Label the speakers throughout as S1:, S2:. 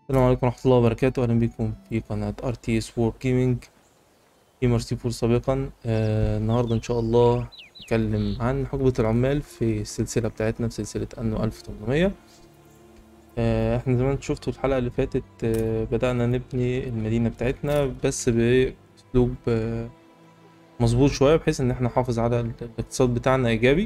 S1: السلام عليكم ورحمة الله وبركاته أهلا بكم في قناة ار تي سبورت جيمنج جيمر سي فور سابقا آه النهاردة إن شاء الله نتكلم عن حقبة العمال في السلسلة بتاعتنا في سلسلة أنو 1800 آه احنا زي ما انتوا شفتوا الحلقة اللي فاتت آه بدأنا نبني المدينة بتاعتنا بس بأسلوب آه مظبوط شوية بحيث إن احنا نحافظ على الاقتصاد بتاعنا إيجابي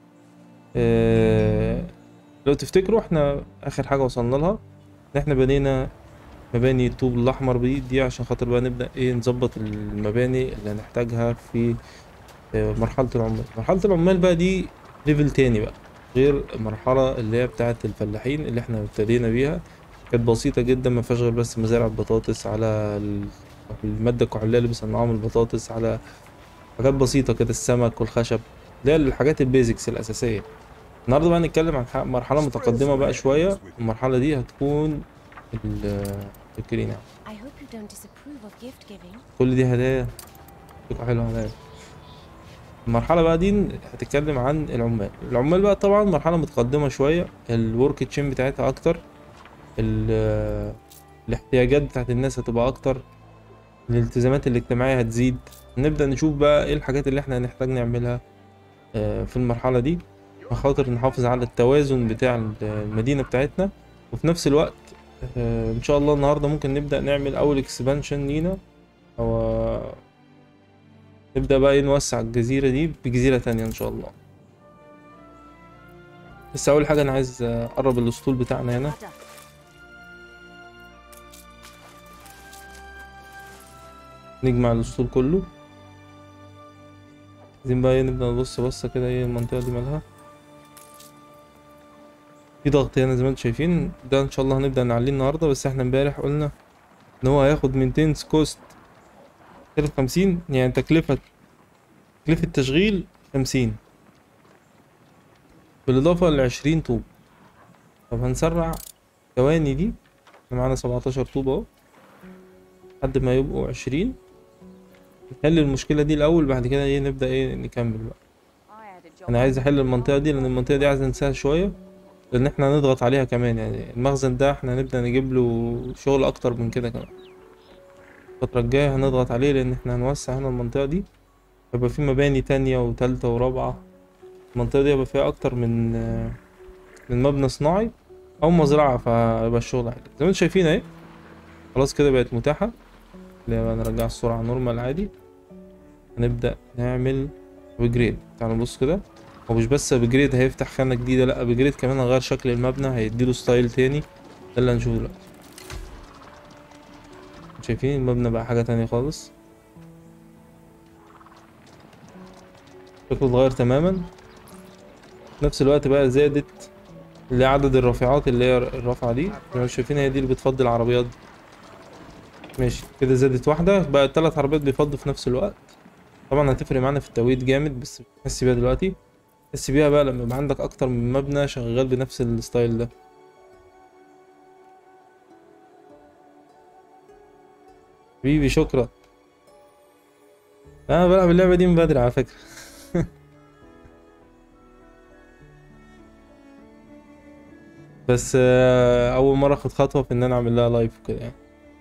S1: آه لو تفتكروا احنا آخر حاجة وصلنا لها ان احنا بنينا مباني الطوب الاحمر دي دي عشان خاطر بقى نبدا ايه نظبط المباني اللي هنحتاجها في آه، مرحله العمال مرحله العمال بقى دي ليفل تاني بقى غير المرحله اللي هي بتاعه الفلاحين اللي احنا ابتدينا بيها كانت بسيطه جدا ما فيهاش غير بس مزارع بطاطس على ال- الماده الكحوليه اللي بيصنعوها من البطاطس على حاجات بسيطه كده السمك والخشب اللي هي الحاجات البيزكس الاساسيه النهارده بقى نتكلم عن ح- مرحله متقدمه بقى شويه المرحله دي هتكون ال- فكرين يعني
S2: I hope you don't disapprove of gift giving.
S1: كل دي هدايا فكرة حلوة هدايا المرحلة بقى دي هتتكلم عن العمال العمال بقى طبعا مرحلة متقدمة شوية الورك تشين بتاعتها أكتر ال- الاحتياجات بتاعت الناس هتبقى أكتر الالتزامات الاجتماعية هتزيد نبدأ نشوف بقى ايه الحاجات اللي احنا هنحتاج نعملها آه، في المرحلة دي عشان خاطر نحافظ على التوازن بتاع المدينة بتاعتنا وفي نفس الوقت آه، ان شاء الله النهارده ممكن نبدا نعمل اول اكسبانشن لينا او نبدا بقى إيه نوسع الجزيره دي بجزيره تانية ان شاء الله بس اول حاجه انا عايز اقرب الاسطول بتاعنا هنا نجمع الاسطول كله عايزين بقى إيه نبدا نبص بصه كده ايه المنطقه دي مالها في ضغط هنا زي ما انتم شايفين ده ان شاء الله هنبدا نعليه النهارده بس احنا امبارح قلنا ان هو هياخد مينتينس كوست تلاتة خمسين يعني تكلفة تكلفة تشغيل خمسين بالإضافة لعشرين طوب طب هنسرع ثواني دي احنا معانا سبعتاشر طوب اهو لحد ما يبقوا عشرين نحل المشكلة دي الأول بعد كده ايه نبدأ ايه نكمل بقى أنا عايز أحل المنطقة دي لأن المنطقة دي عايز ننساها شوية لان احنا هنضغط عليها كمان يعني المخزن ده احنا هنبدأ نجيب له شغل اكتر من كده كمان الفترة الجاية هنضغط عليه لان احنا هنوسع هنا المنطقة دي هيبقى في مباني تانية وتالتة ورابعة المنطقة دي هيبقى فيها اكتر من آه، من مبنى صناعي او مزرعة فيبقى الشغل عادي زي ما انتم شايفين اهي خلاص كده بقت متاحة اللي هي بقى نرجع السرعة نورمال عادي هنبدأ نعمل بجريد تعالوا نبص كده هو مش بس ابجريد هيفتح خانة جديدة لا ابجريد كمان هيغير شكل المبنى هيديله ستايل تاني ده اللي هنشوفه دلوقتي شايفين المبنى بقى حاجة تانية خالص شكله اتغير تماما في نفس الوقت بقى زادت اللي عدد الرافعات اللي هي الرافعة دي زي ما انتم شايفين هي دي اللي بتفضي العربيات ماشي كده زادت واحدة بقى التلات عربيات بيفضوا في نفس الوقت طبعا هتفرق معانا في التوقيت جامد بس مش هنحس بيها دلوقتي تحس بيها بقى لما يبقى عندك اكتر من مبنى شغال بنفس الستايل ده حبيبي شكرا انا بلعب اللعبة دي من بدري على فكرة بس آه، اول مرة اخد خطوة في ان انا اعمل لها لايف وكده يعني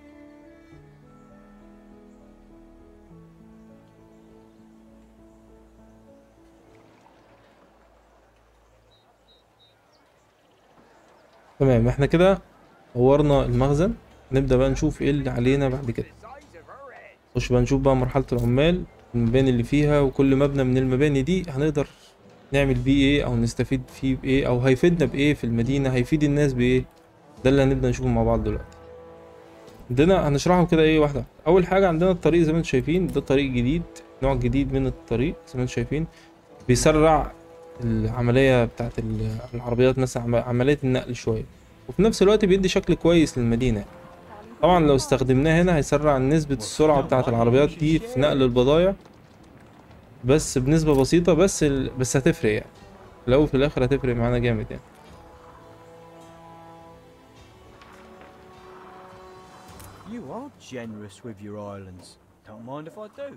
S1: تمام احنا كده طورنا المخزن نبدأ بقى نشوف ايه اللي علينا بعد كده نخش بقى نشوف بقى مرحلة العمال المباني اللي فيها وكل مبنى من المباني دي هنقدر نعمل بيه ايه او نستفيد فيه بايه او هيفيدنا بايه في المدينة هيفيد الناس بايه ده اللي هنبدأ نشوفه مع بعض دلوقتي عندنا هنشرحهم كده ايه واحدة اول حاجة عندنا الطريق زي ما انتم شايفين ده طريق جديد نوع جديد من الطريق زي ما انتم شايفين بيسرع العملية بتاعت ال- العربيات مثلا عم- عملية النقل شوية وفي نفس الوقت بيدي شكل كويس للمدينة طبعا لو استخدمناه هنا هيسرع نسبة السرعة بتاعت العربيات دي في نقل البضايع بس بنسبة بسيطة بس ال... بس هتفرق يعني لو في الآخر هتفرق معانا جامد يعني
S3: You are generous with your islands. Don't mind if I do.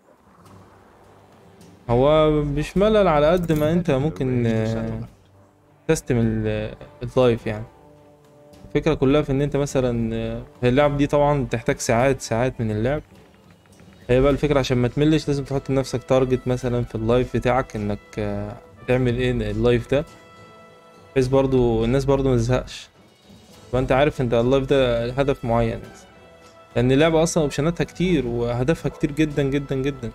S1: هو مش ملل على قد ما انت ممكن آه، تستم ال- الضايف يعني الفكره كلها في ان انت مثلا آه، هي اللعب دي طبعا بتحتاج ساعات ساعات من اللعب هي بقى الفكره عشان ما تملش لازم تحط لنفسك تارجت مثلا في اللايف بتاعك انك آه، تعمل ايه اللايف ده بحيث برضو الناس برضو ما تزهقش فانت عارف انت اللايف ده هدف معين لان اللعبه اصلا اوبشناتها كتير وهدفها كتير جدا جدا جدا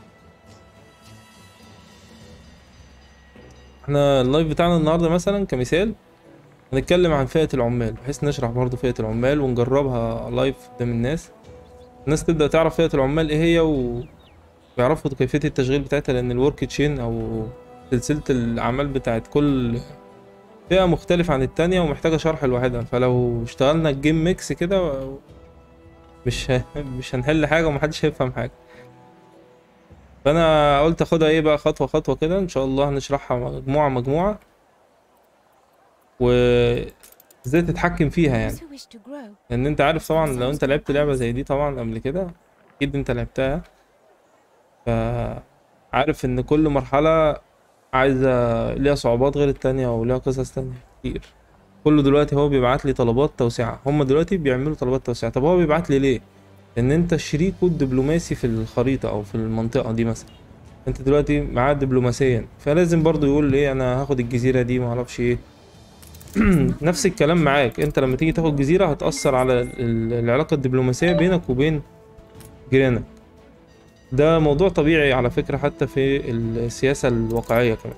S1: احنا اللايف بتاعنا النهارده مثلا كمثال هنتكلم عن فئة العمال بحيث نشرح برضو فئة العمال ونجربها لايف قدام الناس الناس تبدأ تعرف فئة العمال ايه هي ويعرفوا كيفية التشغيل بتاعتها لأن الورك تشين أو سلسلة الأعمال بتاعت كل فئة مختلفة عن التانية ومحتاجة شرح لوحدها فلو اشتغلنا الجيم ميكس كده مش ه... مش هنحل حاجة ومحدش هيفهم حاجة فأنا قلت أخدها ايه بقى خطوة خطوة كده إن شاء الله هنشرحها مجموعة مجموعة وازاي تتحكم فيها يعني
S2: Those who wish to grow
S1: لان انت عارف طبعا لو انت لعبت لعبة زي دي طبعا قبل كده اكيد انت لعبتها فعارف ان كل مرحلة عايزة ليها صعوبات غير التانية وليها قصص تانية كتير كله دلوقتي هو بيبعت لي طلبات توسعة هم دلوقتي بيعملوا طلبات توسعة طب هو بيبعت لي ليه لان انت شريكه الدبلوماسي في الخريطة او في المنطقة دي مثلا انت دلوقتي معاه دبلوماسيا فلازم برضو يقول ايه انا هاخد الجزيرة دي معرفش ايه نفس الكلام معاك انت لما تيجي تاخد جزيرة هتأثر على ال- العلاقة الدبلوماسية بينك وبين جيرانك ده موضوع طبيعي على فكرة حتى في السياسة الواقعية كمان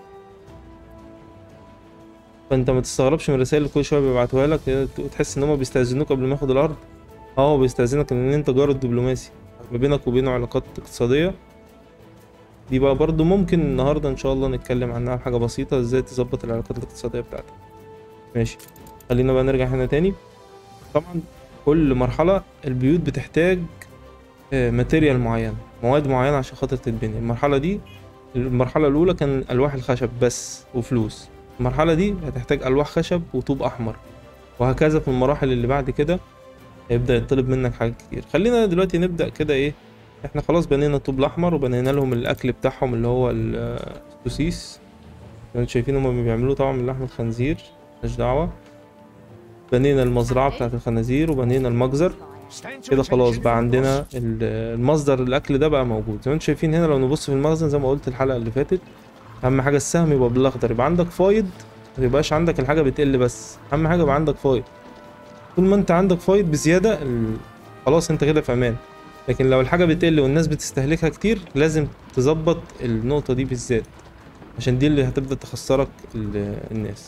S1: فانت ما تستغربش من الرسائل اللي كل شوية بيبعتوها لك اه، تحس ان هم بيستأذنوك قبل ما ياخد الارض اه هو بيستأذنك ان انت جار الدبلوماسي ما بينك وبينه علاقات اقتصادية دي بقى برضو ممكن النهاردة ان شاء الله نتكلم عنها حاجة بسيطة ازاي تظبط العلاقات الاقتصادية بتاعتك ماشي خلينا بقى نرجع هنا تاني طبعا كل مرحلة البيوت بتحتاج ماتيريال معين مواد معينة عشان خاطر تتبني المرحلة دي المرحلة الأولى كان ألواح الخشب بس وفلوس المرحلة دي هتحتاج ألواح خشب وطوب أحمر وهكذا في المراحل اللي بعد كده هيبدأ يطلب منك حاجات كتير خلينا دلوقتي نبدأ كده إيه احنا خلاص بنينا الطوب الأحمر وبنينا لهم الأكل بتاعهم اللي هو ال- السوسيس انتوا شايفين هما بيعملوه طبعا من لحم الخنزير ملناش دعوة بنينا المزرعة بتاعت الخنازير وبنينا المجزر كده خلاص بقى عندنا ال- المصدر الأكل ده بقى موجود زي ما انتوا شايفين هنا لو نبص في المخزن زي ما قلت الحلقة اللي فاتت أهم حاجة السهم يبقى بالأخضر يبقى عندك فايض ما يبقاش عندك الحاجة بتقل بس أهم حاجة يبقى عندك فايض طول ما انت عندك فايض بزيادة ال... خلاص انت كده في أمان لكن لو الحاجة بتقل والناس بتستهلكها كتير لازم تظبط النقطة دي بالذات عشان دي اللي هتبدأ تخسرك ال- الناس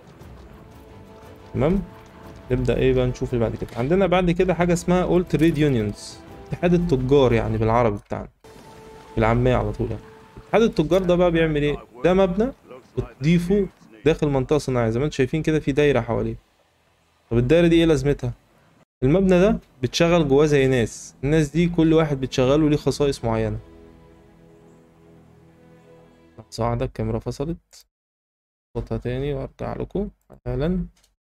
S1: تمام نبدأ ايه بقى نشوف اللي بعد كده عندنا بعد كده حاجة اسمها All Trade Unions اتحاد التجار يعني بالعربي بتاعنا بالعامية على طول يعني اتحاد التجار ده بقى بيعمل ايه ده مبنى بتضيفه داخل منطقة صناعية زي ما انتم شايفين كده في دايرة حواليه طب الدايرة دي ايه لازمتها المبنى ده بتشغل جواه زي ناس الناس دي كل واحد بتشغله ليه خصائص معينة لحظة واحدة الكاميرا فصلت صوتها تاني وارجع لكم حالا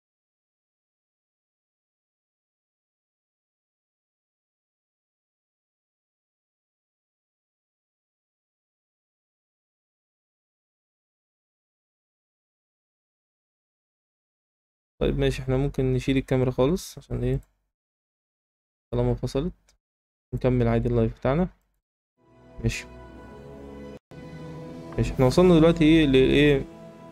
S1: طيب ماشي احنا ممكن نشيل الكاميرا خالص عشان ايه طالما فصلت نكمل عادي اللايف بتاعنا ماشي ماشي احنا وصلنا دلوقتي ايه لايه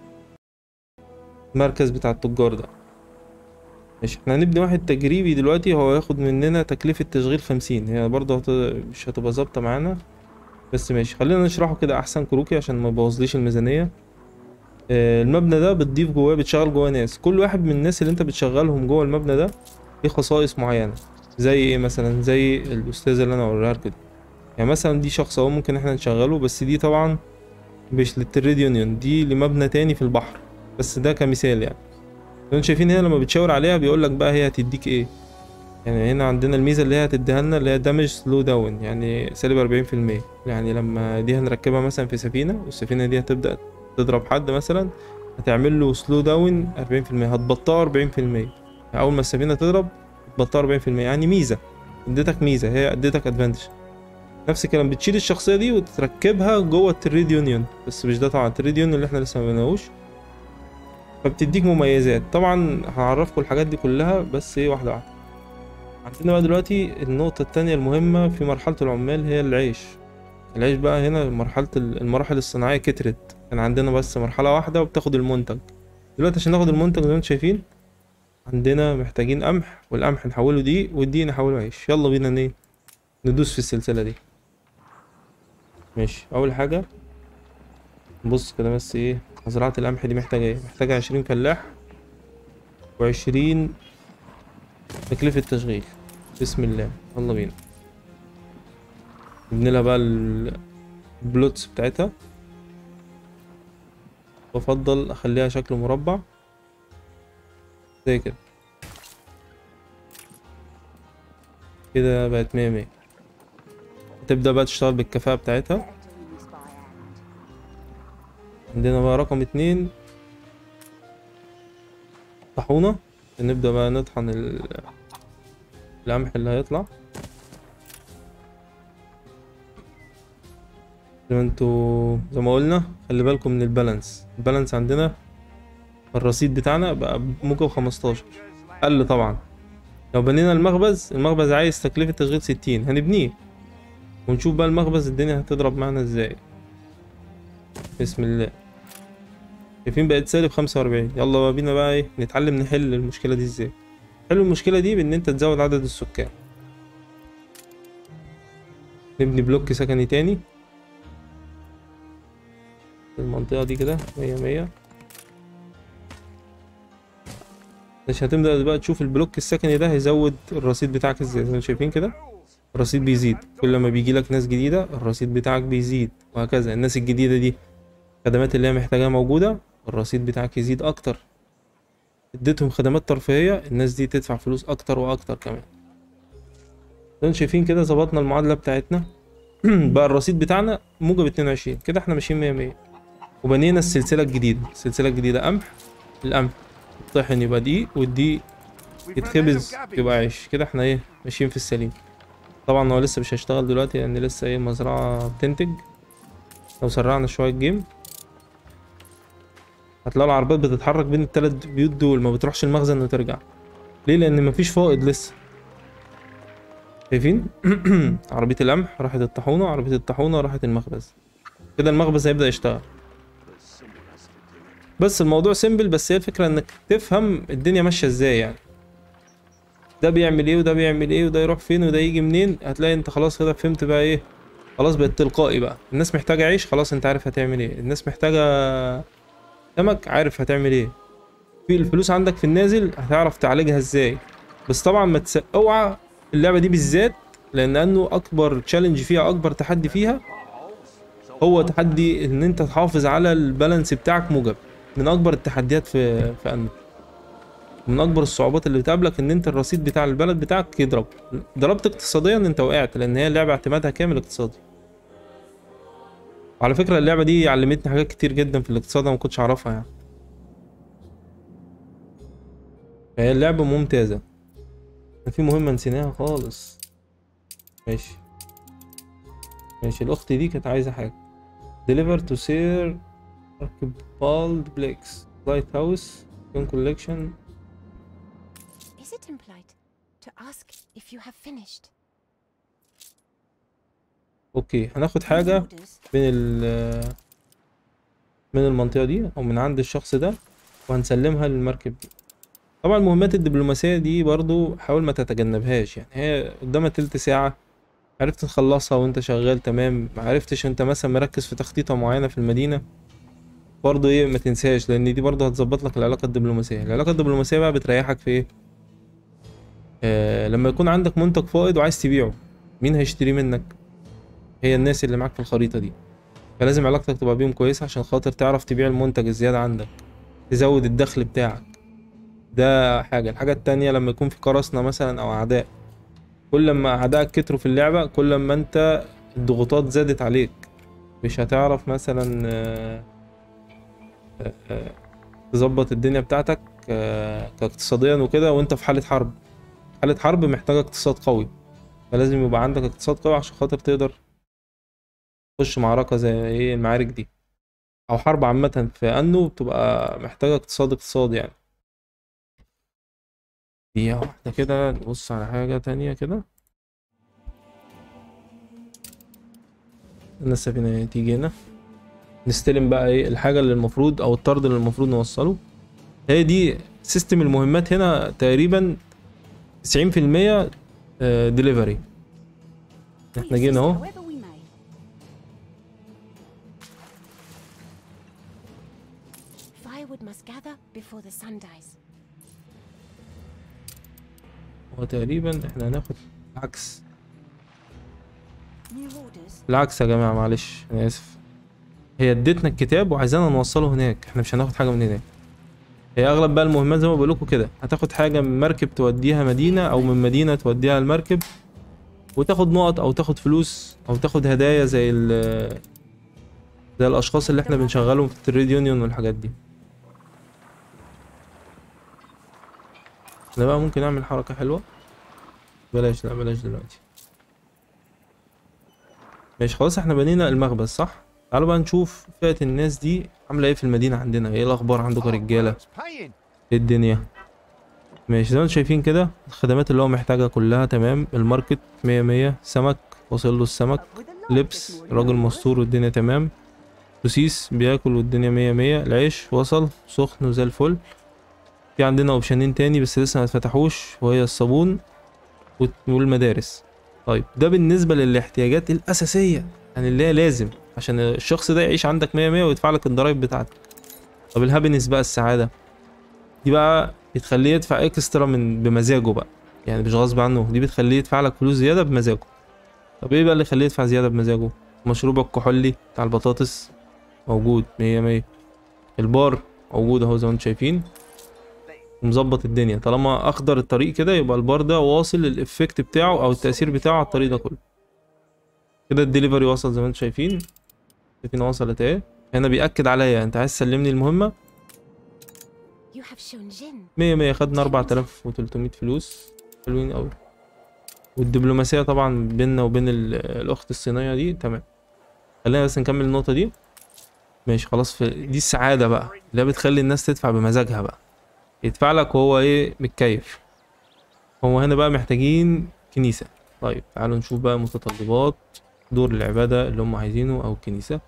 S1: المركز بتاع التجار ده ماشي احنا هنبني واحد تجريبي دلوقتي هو هياخد مننا تكلفة تشغيل خمسين هي برضه هت... مش هتبقى ظابطة معانا بس ماشي خلينا نشرحه كده احسن كروكي عشان ما يبوظليش الميزانية آه، المبنى ده بتضيف جواه بتشغل جواه ناس كل واحد من الناس اللي انت بتشغلهم جوه المبنى ده ليه خصائص معينة زي ايه مثلا زي الاستاذ اللي انا هوريها لكم دي يعني مثلا دي شخص اهو ممكن احنا نشغله بس دي طبعا مش للتريد يونيون دي لمبنى تاني في البحر بس ده كمثال يعني لو انتوا شايفين هنا لما بتشاور عليها بيقول لك بقى هي هتديك ايه يعني هنا عندنا الميزه اللي هي هتديها لنا اللي هي دامج سلو داون يعني سالب 40% يعني لما دي هنركبها مثلا في سفينه والسفينه دي هتبدا تضرب حد مثلا هتعمل له سلو داون 40% هتبطئه 40% اول ما السفينه تضرب تبطئه 40% يعني ميزه اديتك ميزه هي اديتك ادفانتج نفس الكلام بتشيل الشخصيه دي وتركبها جوه التريد يونيون بس مش ده طبعا التريد يونيون اللي احنا لسه ما بناهوش فبتديك مميزات طبعا هعرفكم الحاجات دي كلها بس ايه واحده واحده عندنا بقى دلوقتي النقطه التانية المهمه في مرحله العمال هي العيش العيش بقى هنا مرحله ال- المراحل الصناعيه كترت كان عندنا بس مرحله واحده وبتاخد المنتج دلوقتي عشان ناخد المنتج زي ما انتم شايفين عندنا محتاجين قمح والقمح نحوله دقيق والدقيق نحوله عيش يلا بينا ايه ندوس في السلسله دي ماشي اول حاجه نبص كده بس ايه مزرعه القمح دي محتاجه ايه محتاجه عشرين فلاح وعشرين تكلفه تشغيل بسم الله يلا بينا نبني لها بقى ال- البلوتس بتاعتها بفضل اخليها شكل مربع زي كده كده بقت مية مية تبدأ بقى تشتغل بالكفاءة بتاعتها عندنا بقى رقم اتنين طاحونة نبدأ بقى نطحن ال- القمح اللي هيطلع زي ما انتوا زي ما قلنا خلي بالكم من البالانس البالانس عندنا الرصيد بتاعنا بقى موجب خمستاشر قل طبعا لو بنينا المخبز المخبز عايز تكلفة تشغيل ستين هنبنيه ونشوف بقى المخبز الدنيا هتضرب معانا ازاي بسم الله شايفين بقت سالب خمسة وأربعين يلا بقى بينا بقى ايه نتعلم نحل المشكلة دي ازاي حل المشكلة دي بإن أنت تزود عدد السكان نبني بلوك سكني تاني في المنطقة دي كده مية مية مش هتبدأ بقى تشوف البلوك السكني ده هيزود الرصيد بتاعك ازاي زي ما انتم شايفين كده الرصيد بيزيد كل ما بيجي لك ناس جديدة الرصيد بتاعك بيزيد وهكذا الناس الجديدة دي الخدمات اللي هي محتاجاها موجودة الرصيد بتاعك يزيد أكتر اديتهم خدمات ترفيهية الناس دي تدفع فلوس أكتر وأكتر كمان زي ما انتم شايفين كده ظبطنا المعادلة بتاعتنا بقى الرصيد بتاعنا موجب 22 كده احنا ماشيين 100 100 وبنينا السلسلة الجديدة السلسلة الجديدة قمح القمح يطحن يبقى دقيق والدقيق يتخبز يبقى عيش كده احنا ايه ماشيين في السليم طبعا هو لسه مش هيشتغل دلوقتي لان لسه ايه المزرعة بتنتج لو سرعنا شوية الجيم هتلاقوا العربيات بتتحرك بين التلات بيوت دول ما بتروحش المخزن وترجع ليه لان مفيش فائض لسه شايفين عربية القمح راحت الطاحونة عربية الطاحونة راحت المخبز كده المخبز هيبدأ يشتغل بس الموضوع سيمبل بس هي الفكرة انك تفهم الدنيا ماشية ازاي يعني ده بيعمل ايه وده بيعمل ايه وده يروح فين وده يجي منين هتلاقي انت خلاص كده فهمت بقى ايه خلاص بقت تلقائي بقى الناس محتاجة عيش خلاص انت عارف هتعمل ايه الناس محتاجة سمك عارف هتعمل ايه في الفلوس عندك في النازل هتعرف تعالجها ازاي بس طبعا ما تس... اوعى اللعبة دي بالذات لان انه اكبر تشالنج فيها اكبر تحدي فيها هو تحدي ان انت تحافظ على البالانس بتاعك موجب من اكبر التحديات في في انو من اكبر الصعوبات اللي بتقابلك ان انت الرصيد بتاع البلد بتاعك يضرب ضربت اقتصاديا انت وقعت لان هي اللعبه اعتمادها كامل اقتصادي وعلى فكره اللعبه دي علمتني حاجات كتير جدا في الاقتصاد انا ما كنتش اعرفها يعني فهي اللعبه ممتازه كان في مهمه نسيناها خالص ماشي ماشي الاخت دي كانت عايزه حاجه deliver to sir archibald blakes lighthouse gun collection
S2: Is it impolite to ask if you have finished?
S1: اوكي هناخد حاجه
S2: Orders.
S1: من ال من المنطقة دي أو من عند الشخص ده وهنسلمها للمركب دي طبعا المهمات الدبلوماسية دي برضو حاول ما تتجنبهاش يعني هي قدامها تلت ساعة عرفت تخلصها وانت شغال تمام ما عرفتش انت مثلا مركز في تخطيطة معينة في المدينة برضو ايه ما تنساش لان دي برضو هتظبط لك العلاقة الدبلوماسية العلاقة الدبلوماسية بقى بتريحك في ايه آه لما يكون عندك منتج فائض وعايز تبيعه مين هيشتري منك هي الناس اللي معاك في الخريطة دي فلازم علاقتك تبقى بيهم كويسة عشان خاطر تعرف تبيع المنتج الزيادة عندك تزود الدخل بتاعك ده حاجة الحاجة التانية لما يكون في قراصنة مثلا أو أعداء كل ما أعدائك كتروا في اللعبة كل ما أنت الضغوطات زادت عليك مش هتعرف مثلا آه، آه، آه، تظبط الدنيا بتاعتك آه، كاقتصاديا وكده وانت في حالة حرب حالة حرب محتاجة اقتصاد قوي فلازم يبقى عندك اقتصاد قوي عشان خاطر تقدر تخش معركة زي ايه المعارك دي او حرب عامة في انه بتبقى محتاجة اقتصاد اقتصاد يعني دقيقة واحدة كده نبص على حاجة تانية كده ان السفينة تيجي هنا نستلم بقى ايه الحاجة اللي المفروض او الطرد اللي المفروض نوصله هي دي سيستم المهمات هنا تقريبا 90% ديليفري احنا
S2: We
S1: جينا
S2: assist
S1: اهو
S2: however we may. Firewood must gather before the sun dies.
S1: هو تقريبا احنا هناخد العكس
S2: New orders.
S1: العكس يا جماعة معلش انا اسف هي ادتنا الكتاب وعايزانا نوصله هناك احنا مش هناخد حاجة من هناك هي اغلب بقى المهمات زي ما بقول لكم كده هتاخد حاجة من مركب توديها مدينة او من مدينة توديها المركب وتاخد نقط او تاخد فلوس او تاخد هدايا زي ال زي الاشخاص اللي احنا بنشغلهم في التريد يونيون والحاجات دي احنا بقى ممكن نعمل حركة حلوة بلاش لا بلاش دلوقتي ماشي خلاص احنا بنينا المخبز صح تعالوا بقى نشوف فئة الناس دي عاملة ايه في المدينة عندنا ايه الاخبار عندكم يا رجالة
S3: It's paying.
S1: ايه الدنيا ماشي زي ما انتم شايفين كده الخدمات اللي هو محتاجها كلها تمام الماركت مية مية سمك واصل له السمك لبس راجل مستور والدنيا تمام سوسيس بياكل والدنيا مية مية العيش وصل سخن وزي الفل في عندنا اوبشنين تاني بس لسه ما اتفتحوش وهي الصابون والت- والمدارس طيب ده بالنسبة للاحتياجات الأساسية يعني اللي هي لازم عشان الشخص ده يعيش عندك مية مية ويدفع لك الضرايب بتاعتك طب الهابينس بقى السعادة دي بقى بتخليه يدفع اكسترا من بمزاجه بقى يعني مش غصب عنه دي بتخليه يدفع لك فلوس زيادة بمزاجه طب ايه بقى اللي يخليه يدفع زيادة بمزاجه مشروب الكحولي بتاع البطاطس موجود مية مية البار موجود اهو زي ما انتم شايفين ومظبط الدنيا طالما اخضر الطريق كده يبقى البار ده واصل الافكت بتاعه او التأثير بتاعه على الطريق ده كله كده الدليفري وصل زي ما انتم شايفين شايفين وصلت ايه هنا بيأكد عليا انت عايز تسلمني المهمة
S2: You have shown Jin.
S1: مية مية خدنا أربعة آلاف وتلتمية فلوس حلوين أوي والدبلوماسية طبعا بيننا وبين ال- الأخت الصينية دي تمام خلينا بس نكمل النقطة دي ماشي خلاص في دي السعادة بقى اللي هي بتخلي الناس تدفع بمزاجها بقى يدفع لك وهو ايه متكيف هو هنا بقى محتاجين كنيسة طيب تعالوا نشوف بقى متطلبات دور العبادة اللي هم عايزينه أو الكنيسة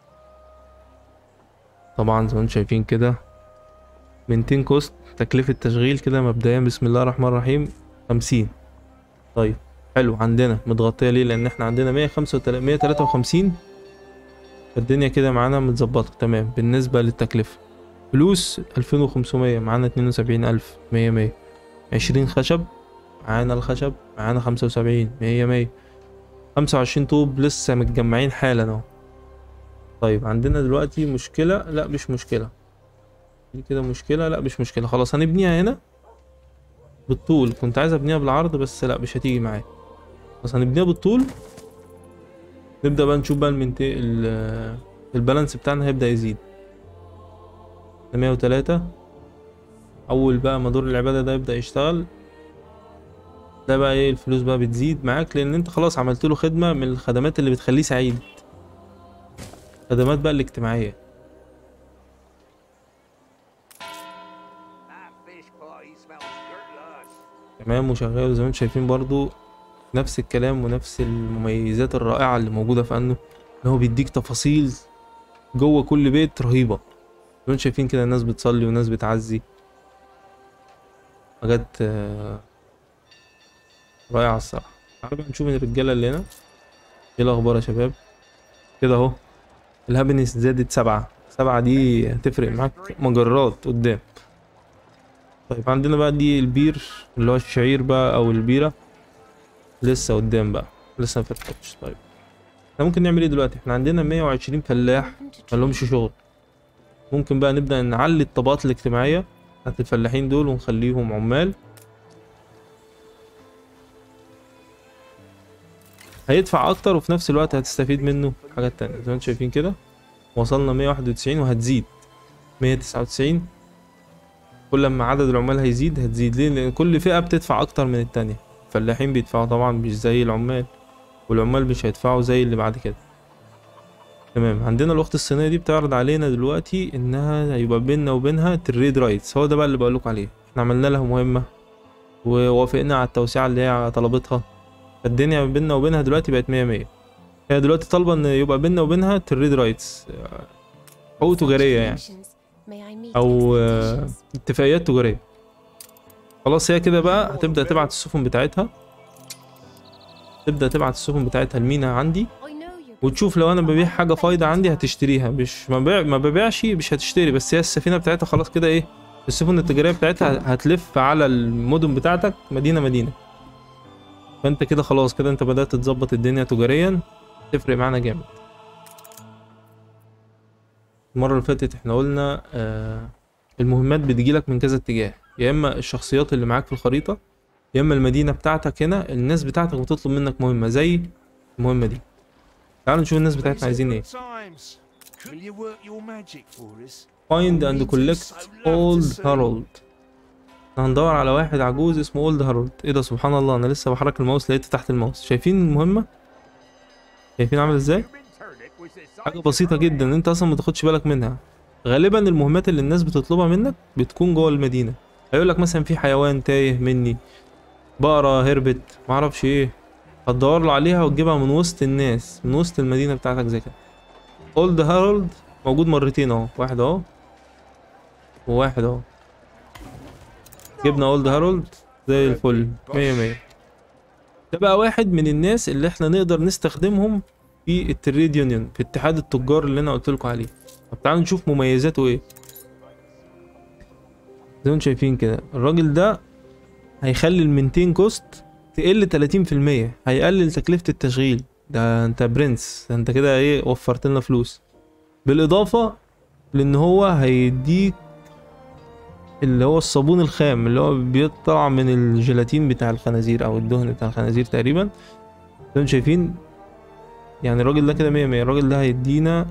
S1: طبعا زي ما انتم شايفين كده 200 كوست تكلفة تشغيل كده مبدئيا بسم الله الرحمن الرحيم 50 طيب حلو عندنا متغطية ليه لأن احنا عندنا 135 153 فالدنيا كده معانا متظبطة تمام بالنسبة للتكلفة فلوس 2500 معانا 72000 100 100 20 خشب معانا الخشب معانا 75 100 100 25 طوب لسه متجمعين حالا اهو طيب عندنا دلوقتي مشكلة لا مش مشكلة دي كده مشكلة لا مش مشكلة خلاص هنبنيها هنا بالطول كنت عايز ابنيها بالعرض بس لا مش هتيجي معايا بس هنبنيها بالطول نبدأ بقى نشوف بقى المنتي ال- البالانس بتاعنا هيبدأ يزيد مية وتلاتة أول بقى ما دور العبادة ده يبدأ يشتغل ده بقى ايه الفلوس بقى بتزيد معاك لأن انت خلاص عملت له خدمة من الخدمات اللي بتخليه سعيد خدمات بقى الاجتماعية
S4: That fish pie smells good
S1: تمام وشغال وزي ما انتم شايفين برضو نفس الكلام ونفس المميزات الرائعة اللي موجودة في انه ان هو بيديك تفاصيل جوه كل بيت رهيبة زي ما انتم شايفين كده الناس بتصلي وناس بتعزي حاجات آه، رائعة الصراحة تعالوا بقى نشوف الرجالة اللي هنا ايه الأخبار يا شباب كده اهو الهابينس زادت سبعة سبعة دي هتفرق معاك مجرات قدام طيب عندنا بقى دي البير اللي هو الشعير بقى او البيرة لسه قدام بقى لسه ما فتحتش طيب احنا ممكن نعمل ايه دلوقتي احنا عندنا 120 فلاح
S2: Welcome to
S1: ملهمش شغل ممكن بقى نبدأ نعلي الطبقات الاجتماعية بتاعت الفلاحين دول ونخليهم عمال هيدفع اكتر وفي نفس الوقت هتستفيد منه حاجات تانية زي ما انتم شايفين كده وصلنا 191 وهتزيد 199 كل ما عدد العمال هيزيد هتزيد ليه لان كل فئة بتدفع اكتر من التانية الفلاحين بيدفعوا طبعا مش زي العمال والعمال مش هيدفعوا زي اللي بعد كده تمام عندنا الاخت الصينيه دي بتعرض علينا دلوقتي انها هيبقى بيننا وبينها تريد رايتس هو ده بقى اللي بقول لكم عليه احنا عملنا لها مهمه ووافقنا على التوسعه اللي هي طلبتها فالدنيا بيننا وبينها دلوقتي بقت 100 100 هي دلوقتي طالبه ان يبقى بيننا وبينها تريد رايتس حقوق تجاريه يعني
S2: May I meet
S1: او آه،
S2: expectations?
S1: اتفاقيات تجاريه خلاص هي كده بقى هتبدا تبعت السفن بتاعتها تبدا تبعت السفن بتاعتها المينا عندي
S2: I know you're
S1: وتشوف لو انا ببيع حاجه فايده عندي هتشتريها مش ما ببيع ما ببيعش مش هتشتري بس هي السفينه بتاعتها خلاص كده ايه السفن التجاريه بتاعتها هتلف على المدن بتاعتك مدينه مدينه فانت كده خلاص كده انت بدات تظبط الدنيا تجاريا تفرق معانا جامد المره اللي فاتت احنا قلنا آه المهمات بتجيلك من كذا اتجاه يا اما الشخصيات اللي معاك في الخريطه يا اما المدينه بتاعتك هنا الناس بتاعتك بتطلب منك مهمه زي المهمه دي تعالوا نشوف الناس بتاعتنا عايزين ايه
S4: Times. Will you work your magic for us?
S1: find and collect old Harold احنا هندور على واحد عجوز اسمه اولد هارولد ايه ده سبحان الله انا لسه بحرك الماوس لقيته تحت الماوس شايفين المهمة شايفين عامل ازاي حاجة بسيطة جدا انت اصلا ما تاخدش بالك منها غالبا المهمات اللي الناس بتطلبها منك بتكون جوه المدينة هيقول لك مثلا في حيوان تايه مني بقرة هربت معرفش ايه هتدور له عليها وتجيبها من وسط الناس من وسط المدينة بتاعتك زي كده اولد هارولد موجود مرتين اهو واحد اهو وواحد اهو جبنا اولد هارولد زي الفل مية مية ده بقى واحد من الناس اللي احنا نقدر نستخدمهم في التريد يونيون في اتحاد التجار اللي انا قلت لكم عليه طب تعالوا نشوف مميزاته ايه زي ما انتم شايفين كده الراجل ده هيخلي المنتين كوست تقل 30% هيقلل تكلفة التشغيل ده انت برنس ده انت كده ايه وفرت لنا فلوس بالاضافة لان هو هيديك اللي هو الصابون الخام اللي هو بيطلع من الجيلاتين بتاع الخنازير او الدهن بتاع الخنازير تقريبا زي ما انتم شايفين يعني الراجل ده كده مية مية الراجل ده هيدينا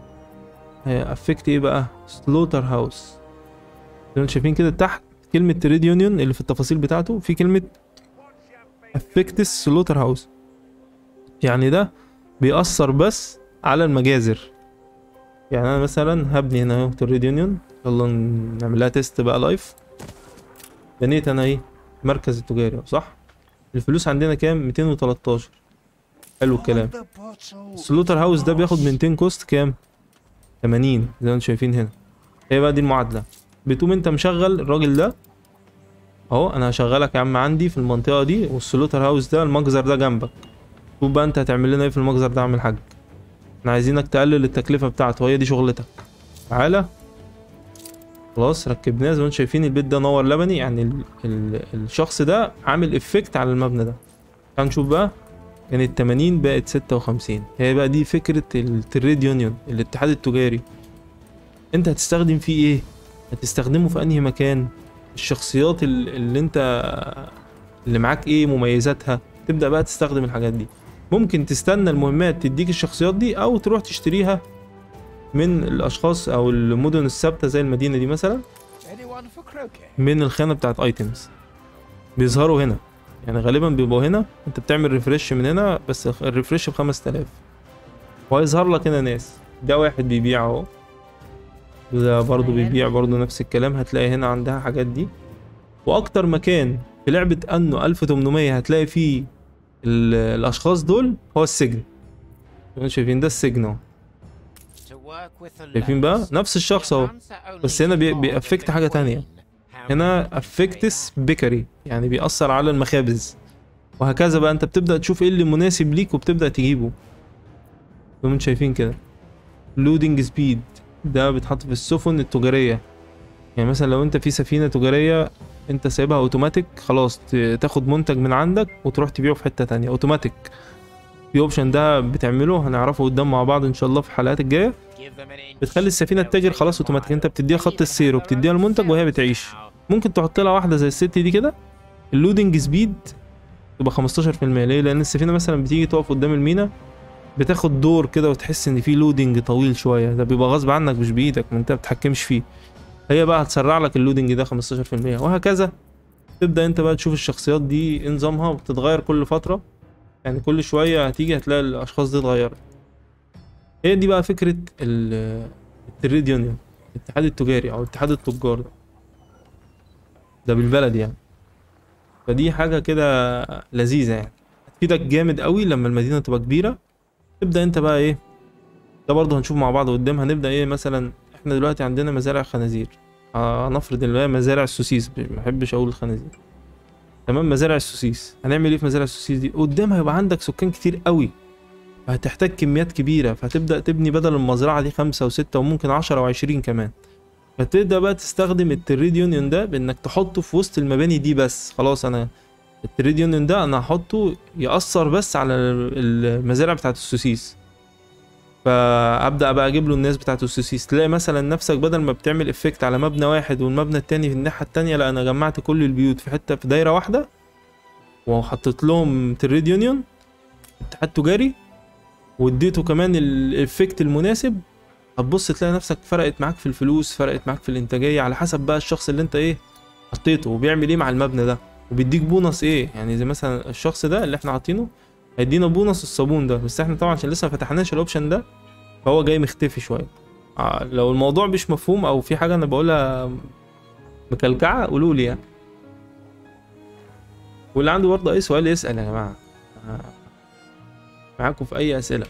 S1: افكت ايه بقى سلوتر هاوس زي ما انتم شايفين كده تحت كلمة تريد يونيون اللي في التفاصيل بتاعته في كلمة افكتس سلوتر هاوس يعني ده بيأثر بس على المجازر يعني انا مثلا هبني هنا اهو تريد يونيون يلا نعمل لها تيست بقى لايف بنيت انا ايه المركز التجاري أهو، صح الفلوس عندنا كام 213 حلو الكلام السلوتر هاوس ده بياخد 200 كوست كام 80 زي ما انتم شايفين هنا هي بقى دي المعادله بتقوم انت مشغل الراجل ده اهو انا هشغلك يا عم عندي في المنطقه دي والسلوتر هاوس ده المجزر ده جنبك شوف بقى انت هتعمل لنا ايه في المجزر ده يا عم الحاج احنا عايزينك تقلل التكلفه بتاعته هي دي شغلتك تعالى خلاص ركبناه زي ما انتم شايفين البيت ده نور لبني يعني ال ال الشخص ده عامل افكت على المبنى ده تعال نشوف بقى كانت 80 بقت 56 هي بقى دي فكرة التريد يونيون الاتحاد التجاري انت هتستخدم فيه ايه هتستخدمه في انهي مكان الشخصيات ال- اللي انت اللي معاك ايه مميزاتها تبدأ بقى تستخدم الحاجات دي ممكن تستنى المهمات تديك الشخصيات دي او تروح تشتريها من الاشخاص او المدن الثابته زي المدينه دي مثلا
S4: Anyone for croquet?
S1: من الخانه بتاعت ايتمز بيظهروا هنا يعني غالبا بيبقوا هنا انت بتعمل ريفرش من هنا بس الريفرش ب 5000 وهيظهر لك هنا ناس ده واحد بيبيع اهو ده برضه بيبيع برضه نفس الكلام هتلاقي هنا عندها حاجات دي واكتر مكان في لعبه انه 1800 هتلاقي فيه ال- الاشخاص دول هو السجن انتوا شايفين ده السجن اهو شايفين بقى نفس الشخص اهو بس هنا بي- بيأفكت حاجة تانية. هنا افكتس بيكري يعني بيأثر على المخابز وهكذا بقى انت بتبدأ تشوف ايه اللي مناسب ليك وبتبدأ تجيبه زي ما انتم شايفين كده لودنج سبيد ده بيتحط في السفن التجارية يعني مثلا لو انت في سفينة تجارية انت سايبها اوتوماتيك خلاص ت- تاخد منتج من عندك وتروح تبيعه في حتة تانية اوتوماتيك في اوبشن ده بتعمله هنعرفه قدام مع بعض ان شاء الله في الحلقات الجاية بتخلي السفينة تتاجر خلاص اوتوماتيك انت بتديها خط السير وبتديها المنتج وهي بتعيش ممكن تحط لها واحده زي الست دي كده اللودنج سبيد تبقى 15% ليه لان السفينه مثلا بتيجي تقف قدام المينا بتاخد دور كده وتحس ان في لودنج طويل شويه ده بيبقى غصب عنك مش بايدك ما انت بتتحكمش فيه هي بقى هتسرع لك اللودنج ده 15% وهكذا تبدا انت بقى تشوف الشخصيات دي إيه نظامها وبتتغير كل فتره يعني كل شويه هتيجي هتلاقي الاشخاص دي اتغيرت هي دي بقى فكرة ال- التريد يونيون الاتحاد التجاري او اتحاد التجار ده ده بالبلد يعني فدي حاجة كده لذيذة يعني هتفيدك جامد قوي لما المدينة تبقى كبيرة تبدأ انت بقى ايه ده برضه هنشوف مع بعض قدام هنبدأ ايه مثلا احنا دلوقتي عندنا مزارع خنازير آه نفرض اللي هي مزارع السوسيس ما بحبش اقول الخنازير تمام مزارع السوسيس هنعمل ايه في مزارع السوسيس دي قدام هيبقى عندك سكان كتير قوي فهتحتاج كميات كبيرة فهتبدأ تبني بدل المزرعة دي خمسة وستة وممكن عشرة وعشرين كمان فتبدأ بقى تستخدم التريد يونيون ده بإنك تحطه في وسط المباني دي بس خلاص أنا التريد يونيون ده أنا هحطه يأثر بس على المزارع بتاعت السوسيس فابدا بقى اجيب له الناس بتاعت السوسيس تلاقي مثلا نفسك بدل ما بتعمل افكت على مبنى واحد والمبنى التاني في الناحيه التانيه لا انا جمعت كل البيوت في حته في دايره واحده وحطيت لهم تريد يونيون اتحاد تجاري واديته كمان الافكت المناسب هتبص تلاقي نفسك فرقت معاك في الفلوس فرقت معاك في الانتاجيه على حسب بقى الشخص اللي انت ايه حطيته وبيعمل ايه مع المبنى ده وبيديك بونص ايه يعني زي مثلا الشخص ده اللي احنا حاطينه هيدينا بونص الصابون ده بس احنا طبعا عشان لسه ما فتحناش الاوبشن ده فهو جاي مختفي شويه آه، لو الموضوع مش مفهوم او في حاجه انا بقولها مكلكعه قولوا لي يعني واللي عنده برضه اي سؤال يسال يا جماعه آه، معاكم في اي اسئله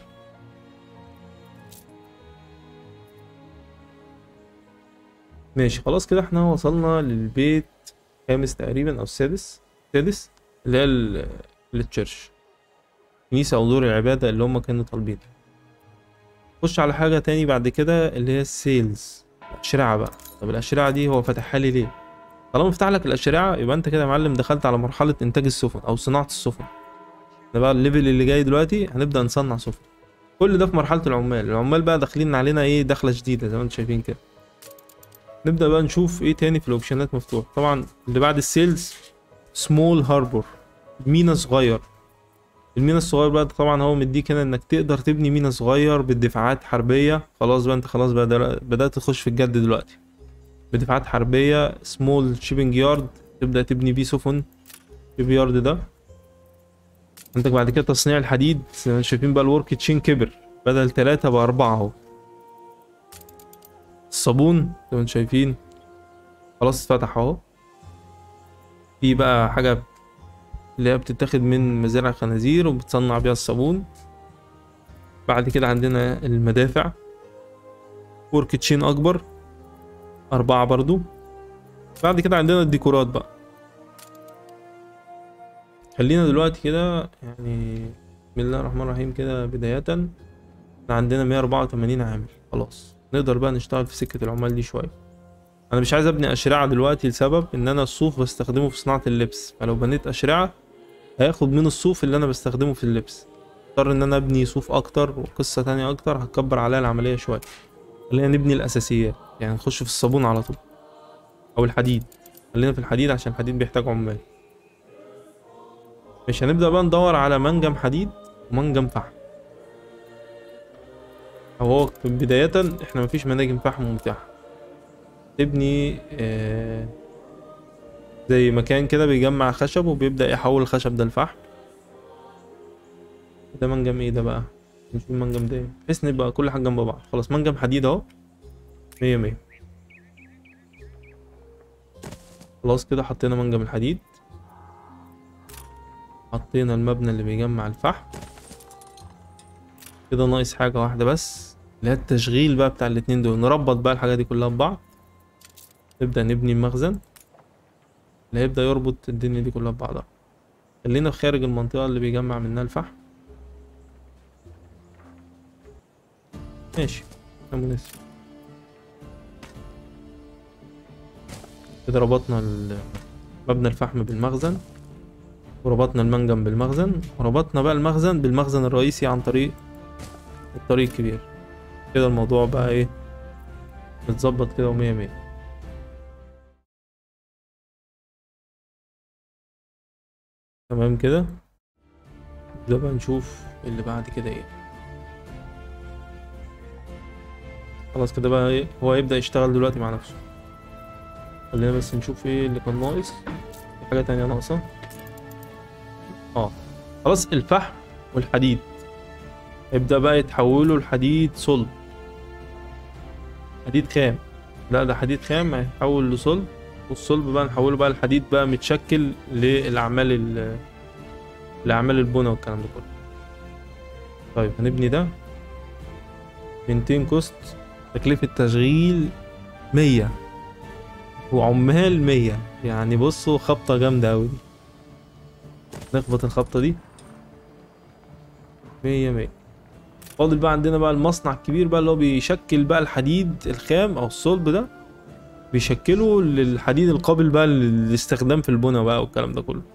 S1: ماشي خلاص كده احنا وصلنا للبيت الخامس تقريبا او السادس السادس اللي هي ال- التشيرش كنيسة أو دور العبادة اللي هم كانوا طالبين خش على حاجة تاني بعد كده اللي هي السيلز الأشرعة بقى طب الأشرعة دي هو فتحها لي ليه؟ طالما فتح لك الأشرعة يبقى أنت كده يا معلم دخلت على مرحلة إنتاج السفن أو صناعة السفن ده بقى الليفل اللي جاي دلوقتي هنبدأ نصنع سفن كل ده في مرحلة العمال العمال بقى داخلين علينا إيه دخلة جديدة زي ما أنتم شايفين كده نبدأ بقى نشوف إيه تاني في الأوبشنات مفتوح طبعا اللي بعد السيلز سمول هاربور مينا صغير المينا الصغير بقى ده طبعا هو مديك هنا انك تقدر تبني مينا صغير بالدفاعات حربية خلاص بقى انت خلاص بقى دل- بدأت تخش في الجد دلوقتي بدفاعات حربية سمول شيبنج يارد تبدأ تبني بيه سفن شيب يارد ده عندك بعد كده تصنيع الحديد زي ما انتم شايفين بقى الورك تشين كبر بدل تلاتة بقى أربعة اهو الصابون زي ما انتم شايفين خلاص اتفتح اهو في بقى حاجة اللي هي بتتاخد من مزارع خنازير وبتصنع بيها الصابون بعد كده عندنا المدافع ورك تشين اكبر اربعة برضو بعد كده عندنا الديكورات بقى خلينا دلوقتي كده يعني بسم الله الرحمن الرحيم كده بداية احنا عندنا 184 عامل خلاص نقدر بقى نشتغل في سكة العمال دي شوية انا مش عايز ابني اشرعة دلوقتي لسبب ان انا الصوف بستخدمه في صناعة اللبس فلو بنيت اشرعة هياخد من الصوف اللي انا بستخدمه في اللبس اضطر ان انا ابني صوف اكتر وقصة تانية اكتر هتكبر عليا العملية شوية خلينا نبني الاساسيات يعني نخش في الصابون على طول او الحديد خلينا في الحديد عشان الحديد بيحتاج عمال مش هنبدأ بقى ندور على منجم حديد ومنجم فحم او هو في بداية احنا مفيش مناجم فحم متاحة تبني آه زي مكان كده بيجمع خشب وبيبدأ يحول الخشب ده لفحم ده منجم ايه ده بقى نشوف المنجم ده ايه بحيث نبقى كل حاجة جنب بعض خلاص منجم حديد اهو مية مية خلاص كده حطينا منجم الحديد حطينا المبنى اللي بيجمع الفحم كده ناقص حاجة واحدة بس اللي هي التشغيل بقى بتاع الاتنين دول نربط بقى الحاجات دي كلها ببعض نبدأ نبني المخزن اللي هيبدأ يربط الدنيا دي كلها ببعضها خلينا في خارج المنطقة اللي بيجمع منها الفحم ماشي ده مناسب كده ربطنا ال- مبنى الفحم بالمخزن وربطنا المنجم بالمخزن وربطنا بقى المخزن بالمخزن الرئيسي عن طريق الطريق الكبير كده الموضوع بقى ايه متظبط كده ومية مية تمام كده ده بقى نشوف اللي بعد كده ايه خلاص كده بقى ايه هو هيبدأ يشتغل دلوقتي مع نفسه خلينا بس نشوف ايه اللي كان ناقص في حاجة تانية ناقصة اه خلاص الفحم والحديد يبدأ بقى يتحولوا لحديد صلب حديد خام لا ده حديد خام هيتحول لصلب والصلب بقى نحوله بقى لحديد بقى متشكل للأعمال ال لأعمال البنى والكلام ده كله طيب هنبني ده 200 كوست تكلفة تشغيل 100 وعمال 100 يعني بصوا خبطة جامدة أوي دي نخبط الخبطة دي 100 100 فاضل بقى عندنا بقى المصنع الكبير بقى اللي هو بيشكل بقى الحديد الخام او الصلب ده بيشكله للحديد القابل بقى للاستخدام في البنى بقى والكلام ده كله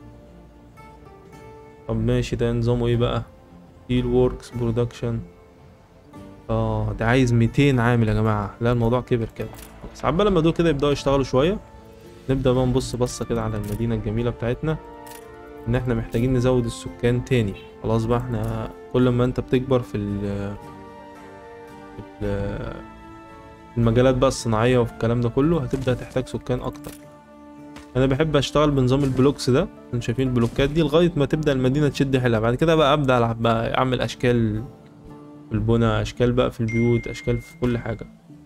S1: طب ماشي ده نظامه ايه بقى ستيل ووركس برودكشن اه ده عايز 200 عامل يا جماعه لا الموضوع كبر كده بس عبال لما دول كده يبداوا يشتغلوا شويه نبدا بقى نبص بصه كده على المدينه الجميله بتاعتنا ان احنا محتاجين نزود السكان تاني خلاص بقى احنا كل ما انت بتكبر في ال في ال- في المجالات بقى الصناعية وفي الكلام ده كله هتبدأ تحتاج سكان أكتر أنا بحب أشتغل بنظام البلوكس ده انتوا شايفين البلوكات دي لغاية ما تبدأ المدينة تشد حيلها بعد كده بقى أبدأ ألعب بقى أعمل أشكال في البنى أشكال بقى في البيوت أشكال في كل حاجة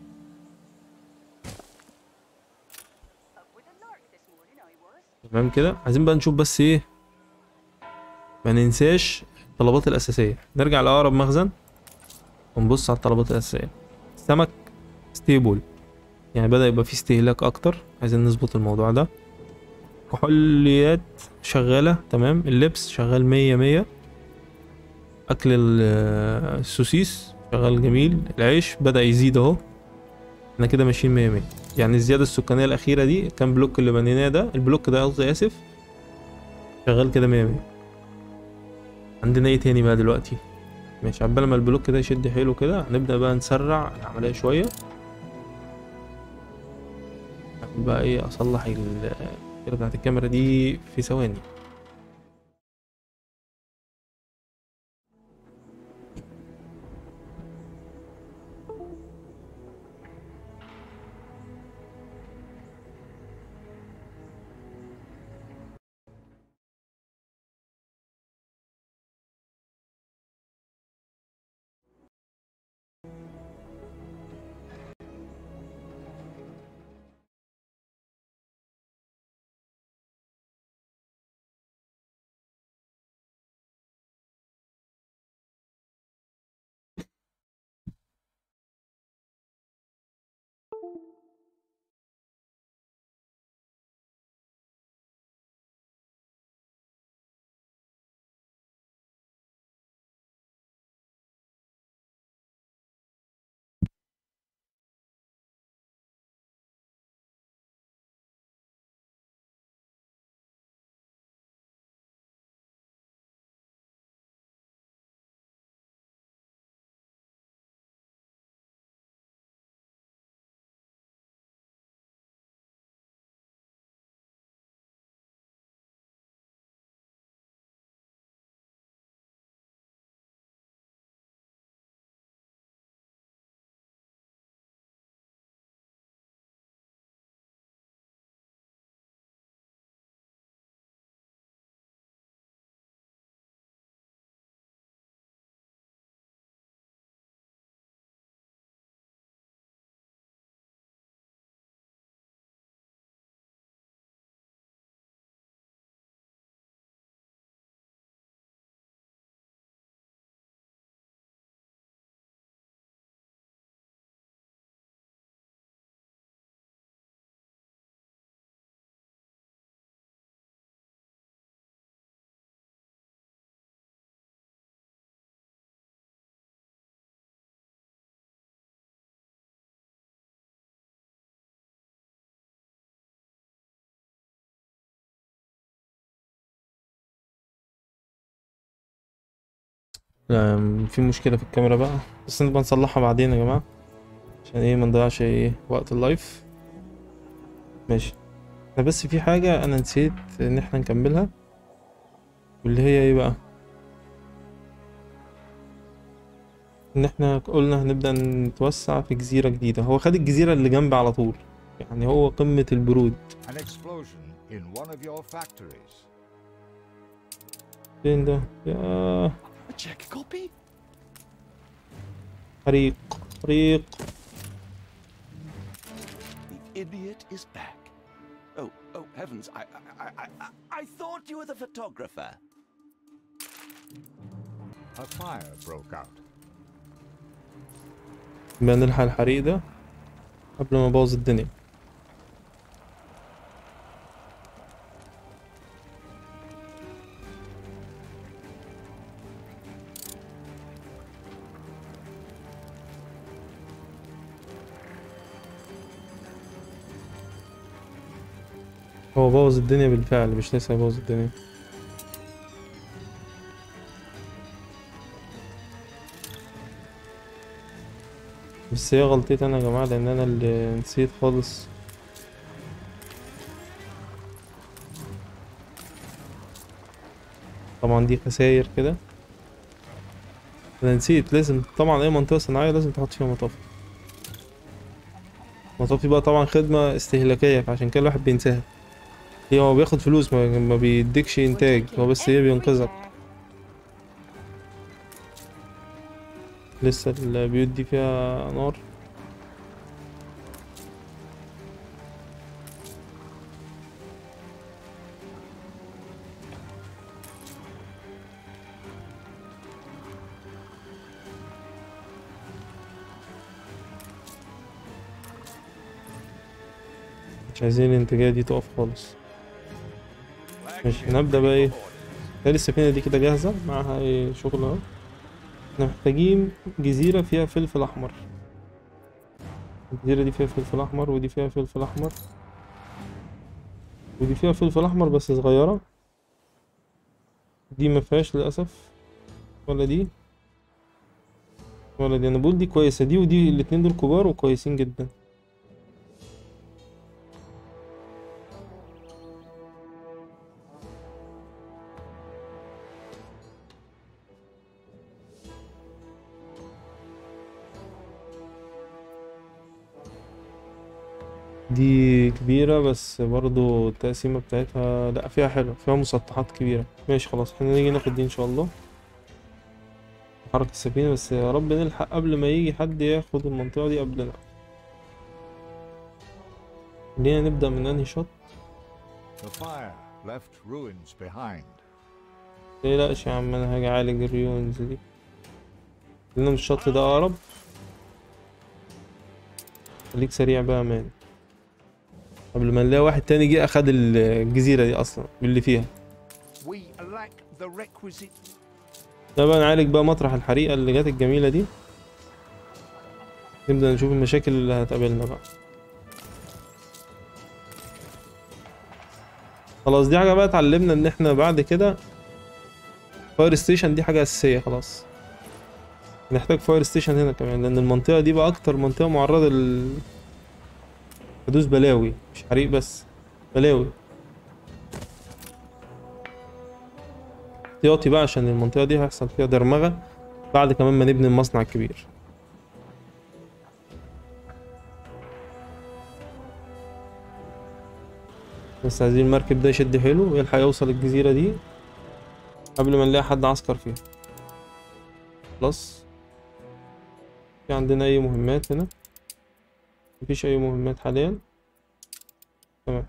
S1: تمام كده عايزين بقى نشوف بس ايه ما ننساش الطلبات الأساسية نرجع لأقرب مخزن ونبص على الطلبات الأساسية السمك ستيبل يعني بدأ يبقى فيه استهلاك أكتر عايزين نظبط الموضوع ده كحوليات شغالة تمام اللبس شغال مية مية أكل ال- السوسيس شغال جميل العيش بدأ يزيد أهو احنا كده ماشيين مية مية يعني الزيادة السكانية الأخيرة دي كان بلوك اللي بنيناه ده البلوك ده قصدي آسف شغال كده مية مية عندنا ايه تاني بقى دلوقتي ماشي عبال ما البلوك ده يشد حيله كده هنبدأ بقى نسرع العملية شوية هعمل بقى ايه اصلح ال- الكاميرا بتاعت الكاميرا دي في ثواني أم، في مشكلة في الكاميرا بقى بس نبقى نصلحها بعدين يا جماعة عشان ايه ما نضيعش ايه وقت اللايف ماشي احنا بس في حاجة انا نسيت ان احنا نكملها واللي هي ايه بقى ان احنا قلنا هنبدأ نتوسع في جزيرة جديدة هو خد الجزيرة اللي جنب على طول يعني هو قمة البرود
S5: An explosion in one of your factories.
S1: فين ده يا
S4: A check copy?
S1: حريق حريق
S6: The idiot is back. Oh, oh heavens! I, I, I, I, I thought you were the photographer.
S5: A fire broke out.
S1: بقى نلحق الحريق ده قبل ما ابوظ الدنيا هو بوظ الدنيا بالفعل مش لسه هيبوظ الدنيا بس هي غلطتي انا يا جماعه لان انا اللي نسيت خالص طبعا دي خساير كده انا نسيت لازم طبعا اي منطقه صناعيه لازم تحط فيها مطافي مطافي بقى طبعا خدمه استهلاكيه فعشان كده الواحد بينساها هي هو بياخد فلوس ما, ما بيديكش انتاج هو بس ايه بينقذك لسه البيوت دي فيها نار مش عايزين الانتاجية دي تقف خالص ماشي نبدأ بقى ايه تالي السفينة دي كده جاهزة معاها ايه شغل اهو احنا محتاجين جزيرة فيها فلفل أحمر الجزيرة دي فيها فلفل أحمر ودي فيها فلفل أحمر ودي فيها فلفل أحمر بس صغيرة دي مفيهاش للأسف ولا دي ولا دي أنا بقول دي كويسة دي ودي الاتنين دول كبار وكويسين جدا دي كبيرة بس برضو التقسيمة بتاعتها لا فيها حلو فيها مسطحات كبيرة ماشي خلاص احنا نيجي ناخد دي ان شاء الله حركة السفينة بس يا رب نلحق قبل ما يجي حد ياخد المنطقة دي قبلنا خلينا نبدأ من انهي شط
S5: The fire left ruins behind.
S1: متقلقش يا عم انا هاجي اعالج الريونز دي خلينا من الشط ده اقرب خليك سريع بقى يا مان قبل ما نلاقي واحد تاني جه اخد الجزيرة دي اصلا باللي فيها
S4: We lack the requisite
S1: ده بقى نعالج بقى مطرح الحريقة اللي جت الجميلة دي نبدأ نشوف المشاكل اللي هتقابلنا بقى خلاص دي حاجة بقى اتعلمنا ان احنا بعد كده فاير ستيشن دي حاجة أساسية خلاص نحتاج فاير ستيشن هنا كمان لأن المنطقة دي بقى أكتر منطقة معرضة لل حدوث بلاوي مش حريق بس بلاوي احتياطي بقى عشان المنطقة دي هيحصل فيها درمغة بعد كمان ما نبني المصنع الكبير بس عايزين المركب ده يشد حلو ويلحق يوصل الجزيرة دي قبل ما نلاقي حد عسكر فيها خلاص في عندنا أي مهمات هنا مفيش أي مهمات حاليا تمام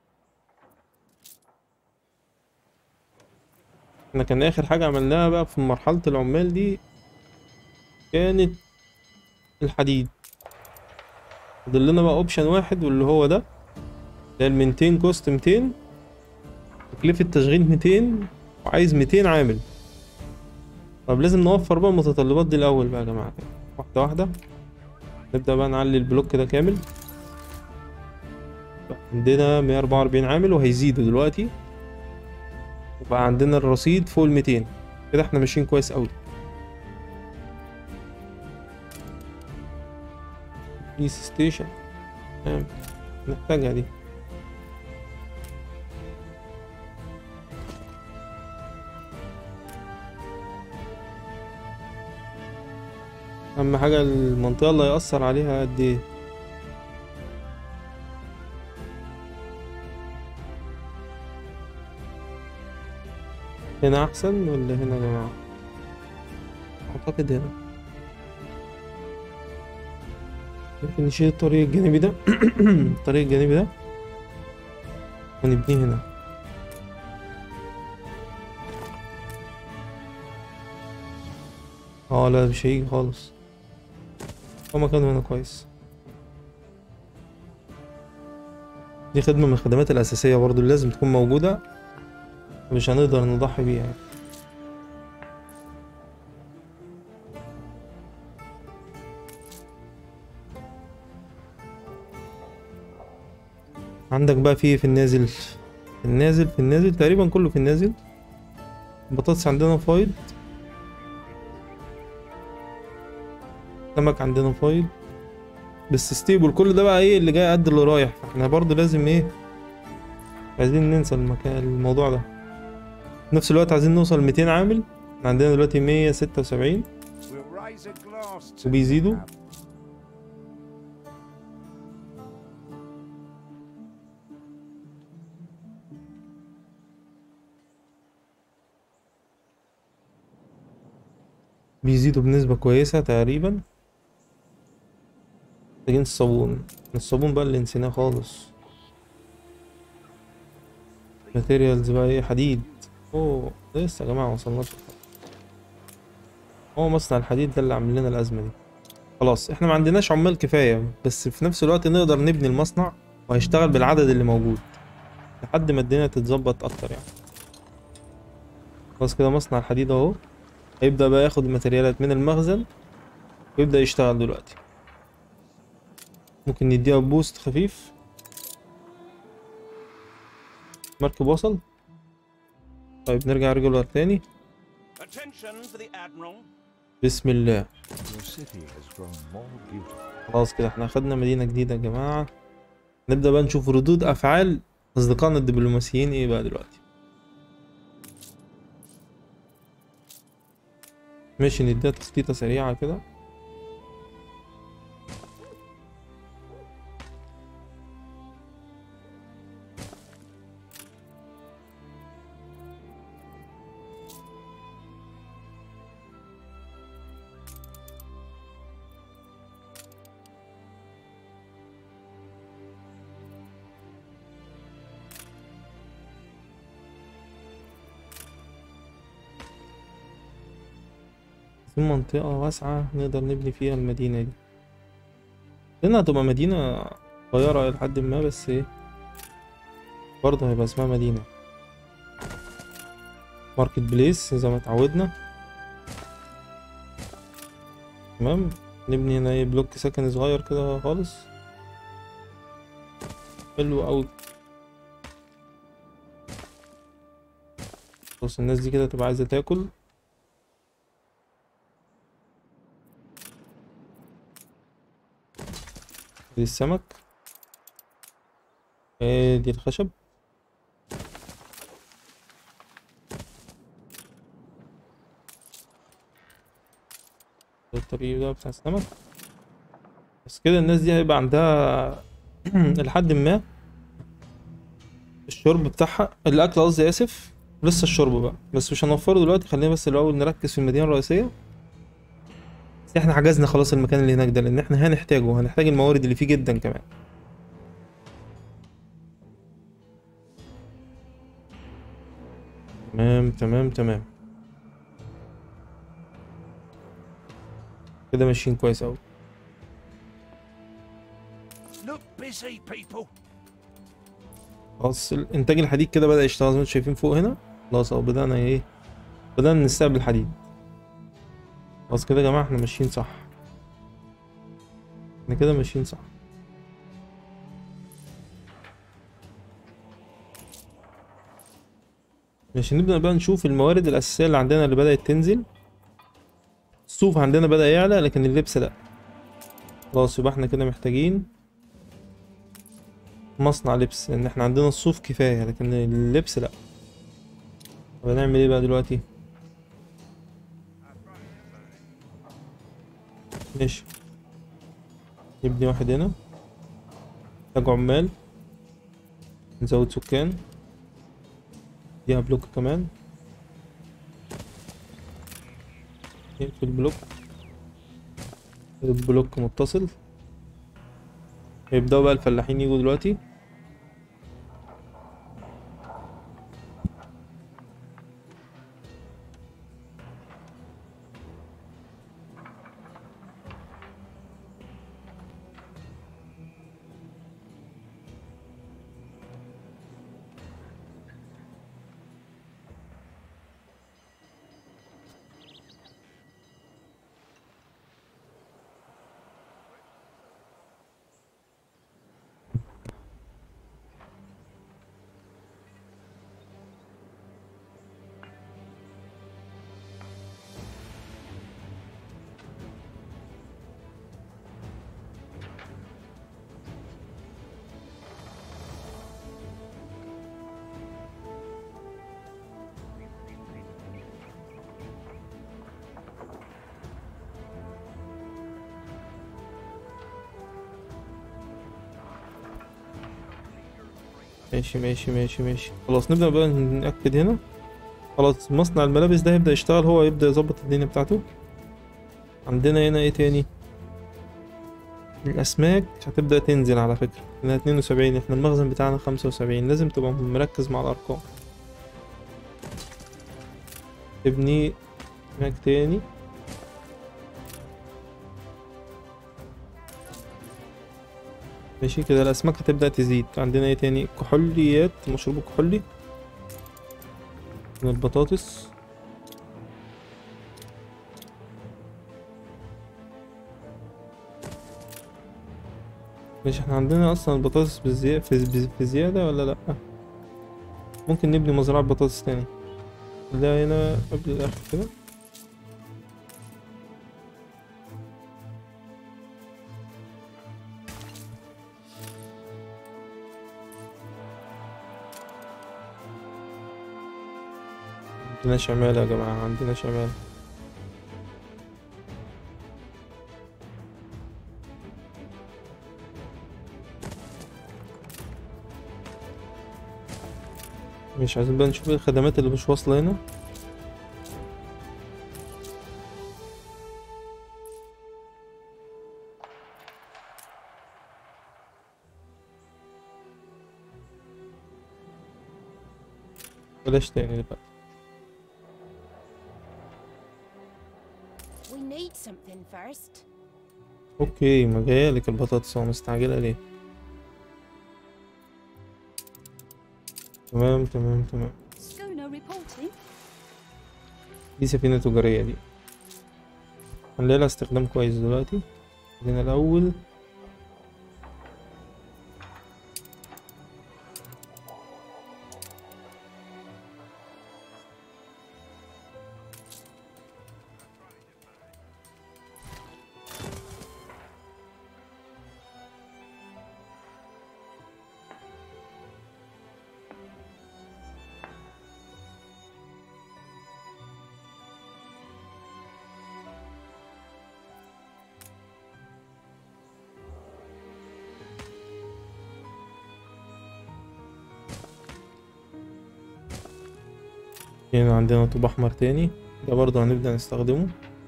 S1: احنا كان آخر حاجة عملناها بقى في مرحلة العمال دي كانت الحديد فاضل لنا بقى اوبشن واحد واللي هو ده ده ال 200 كوست 200 تكلفة تشغيل 200 وعايز 200 عامل طب لازم نوفر بقى المتطلبات دي الأول بقى يا جماعة واحدة واحدة نبدأ بقى نعلي البلوك ده كامل بقى عندنا 144 عامل وهيزيدوا دلوقتي وبقى عندنا الرصيد فوق ال 200 كده احنا ماشيين كويس قوي بيس ستيشن تمام نحتاجها دي اهم حاجة المنطقة اللي هيأثر عليها قد ايه هنا احسن ولا هنا يا جماعة اعتقد هنا ممكن نشيل الطريق الجانبي ده الطريق الجانبي ده ونبنيه هنا اه لا مش هيجي خالص هو مكانه هنا كويس دي خدمة من الخدمات الأساسية برضو اللي لازم تكون موجودة مش هنقدر نضحي بيها يعني. عندك بقى في في النازل في النازل في النازل تقريبا كله في النازل البطاطس عندنا فايض سمك عندنا فايض بس ستيبل كل ده بقى ايه اللي جاي قد اللي رايح فاحنا برضو لازم ايه عايزين ننسى المكان الموضوع ده في نفس الوقت عايزين نوصل 200 عامل احنا عندنا دلوقتي 176
S4: We'll raise a glass to
S1: وبيزيدوا بيزيدوا بنسبة كويسة تقريبا محتاجين الصابون الصابون بقى اللي نسيناه خالص ماتيريالز بقى ايه حديد اوه لسه يا جماعة موصلناش هو مصنع الحديد ده اللي عامل لنا الأزمة دي خلاص احنا ما عندناش عمال كفاية بس في نفس الوقت نقدر نبني المصنع وهيشتغل بالعدد اللي موجود لحد ما الدنيا تتظبط أكتر يعني خلاص كده مصنع الحديد اهو هيبدأ بقى ياخد الماتريالات من المخزن ويبدأ يشتغل دلوقتي ممكن نديها بوست خفيف مركب وصل طيب نرجع ريجولار تاني
S6: Attention for the Admiral.
S1: بسم الله
S5: Your city has grown more beautiful.
S1: خلاص كده احنا اخدنا مدينة جديدة يا جماعة نبدأ بقى نشوف ردود أفعال أصدقائنا الدبلوماسيين ايه بقى دلوقتي ماشي نديها تخطيطة سريعة كده في منطقة واسعة نقدر نبني فيها المدينة دي لأنها هتبقى مدينة صغيرة إلى حد ما بس ايه برضه هيبقى اسمها مدينة ماركت بليس زي ما اتعودنا تمام نبني هنا ايه بلوك سكني صغير كده خالص حلو أوي بص الناس دي كده تبقى عايزة تاكل دي السمك ادي الخشب ده الطريق ده بتاع السمك بس كده الناس دي هيبقى عندها لحد ما الشرب بتاعها الاكل قصدي اسف لسه الشرب بقى بس مش هنوفره دلوقتي خلينا بس الاول نركز في المدينه الرئيسيه بس احنا حجزنا خلاص المكان اللي هناك ده لان احنا هنحتاجه هنحتاج الموارد اللي فيه جدا كمان تمام تمام تمام كده ماشيين كويس اوي
S4: Look busy, people.
S1: خلاص انتاج الحديد كده بدأ يشتغل زي ما انتم شايفين فوق هنا خلاص اهو بدأنا ايه بدأنا نستقبل حديد خلاص كده يا جماعة احنا ماشيين صح احنا كده ماشيين صح ماشي نبدأ بقى نشوف الموارد الأساسية اللي عندنا اللي بدأت تنزل الصوف عندنا بدأ يعلى لكن اللبس لأ خلاص يبقى احنا كده محتاجين مصنع لبس لان احنا عندنا الصوف كفاية لكن اللبس لا طب هنعمل ايه بقى دلوقتي ماشي نبني واحد هنا محتاج عمال نزود سكان ديها بلوك كمان نقفل بلوك البلوك متصل يبدأوا بقى الفلاحين يجوا دلوقتي ماشي ماشي ماشي ماشي خلاص نبدأ بقى نأكد هنا خلاص مصنع الملابس ده هيبدأ يشتغل هو يبدأ يظبط الدنيا بتاعته عندنا هنا ايه تاني الأسماك هتبدأ تنزل على فكرة هنا اتنين وسبعين احنا المخزن بتاعنا خمسة وسبعين لازم تبقى مركز مع الأرقام ابني أسماك تاني ماشي كده الأسماك هتبدأ تزيد عندنا ايه تاني كحوليات مشروب كحولي من البطاطس ماشي احنا عندنا اصلا البطاطس بزيادة في, في زيادة ولا لأ ممكن نبني مزرعة بطاطس تاني ده هنا قبل الآخر كده عندنا شمال يا جماعة عندنا شمال مش عايزين بقى نشوف الخدمات اللي مش واصلة هنا بلاش تاني دلوقتي
S2: We need something first.
S1: اوكي ما جايلك البطاطس هو مستعجلة ليه تمام تمام تمام
S7: Schooner reporting.
S1: دي سفينة تجارية دي هنلاقي لها استخدام كويس دلوقتي خلينا الأول هنا عندنا طوب أحمر تاني ده برضه هنبدأ نستخدمه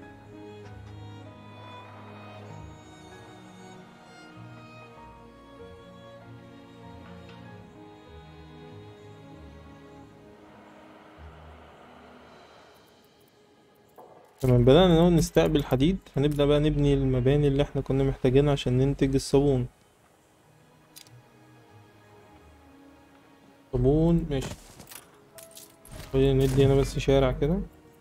S1: تمام بدأنا نقول نستقبل حديد هنبدأ بقى نبني المباني اللي احنا كنا محتاجينها عشان ننتج الصابون صابون ماشي خلينا ندي هنا بس شارع كده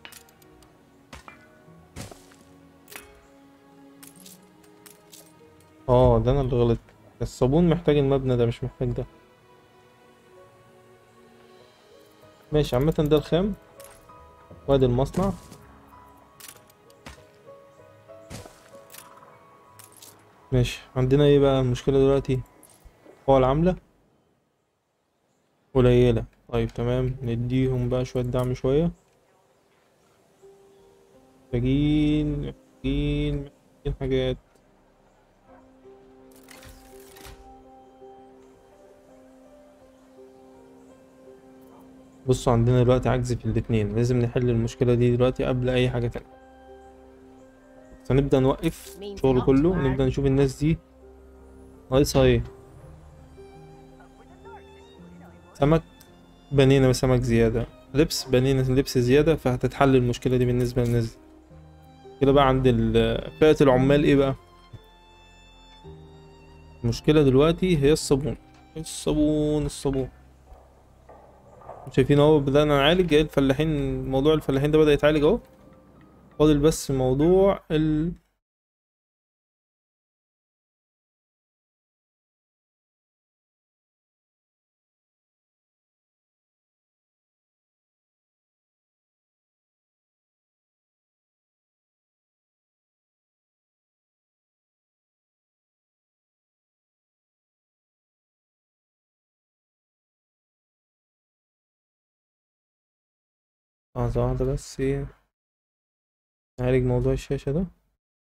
S1: اه ده انا اللي غلط الصابون محتاج المبنى ده مش محتاج ده ماشي عامة ده الخام وادي المصنع ماشي عندنا ايه بقى المشكلة دلوقتي القوى العاملة قليلة طيب تمام نديهم بقى شوية دعم شوية محتاجين محتاجين محتاجين حاجات بصوا عندنا دلوقتي عجز في الاتنين لازم نحل المشكلة دي دلوقتي قبل أي حاجة تانية فنبدأ نوقف الشغل كله ونبدأ نشوف الناس دي ناقصها ايه سمك بنينا سمك زيادة لبس بنينا لبس زيادة فهتتحل المشكلة دي بالنسبة للناس دي. كده بقى عند ال- فئة العمال ايه بقى المشكلة دلوقتي هي الصابون الصابون الصابون شايفين اهو بدأنا نعالج جاي الفلاحين موضوع الفلاحين ده بدأ يتعالج اهو فاضل بس موضوع ال لحظة واحدة بس ايه نعالج موضوع الشاشة ده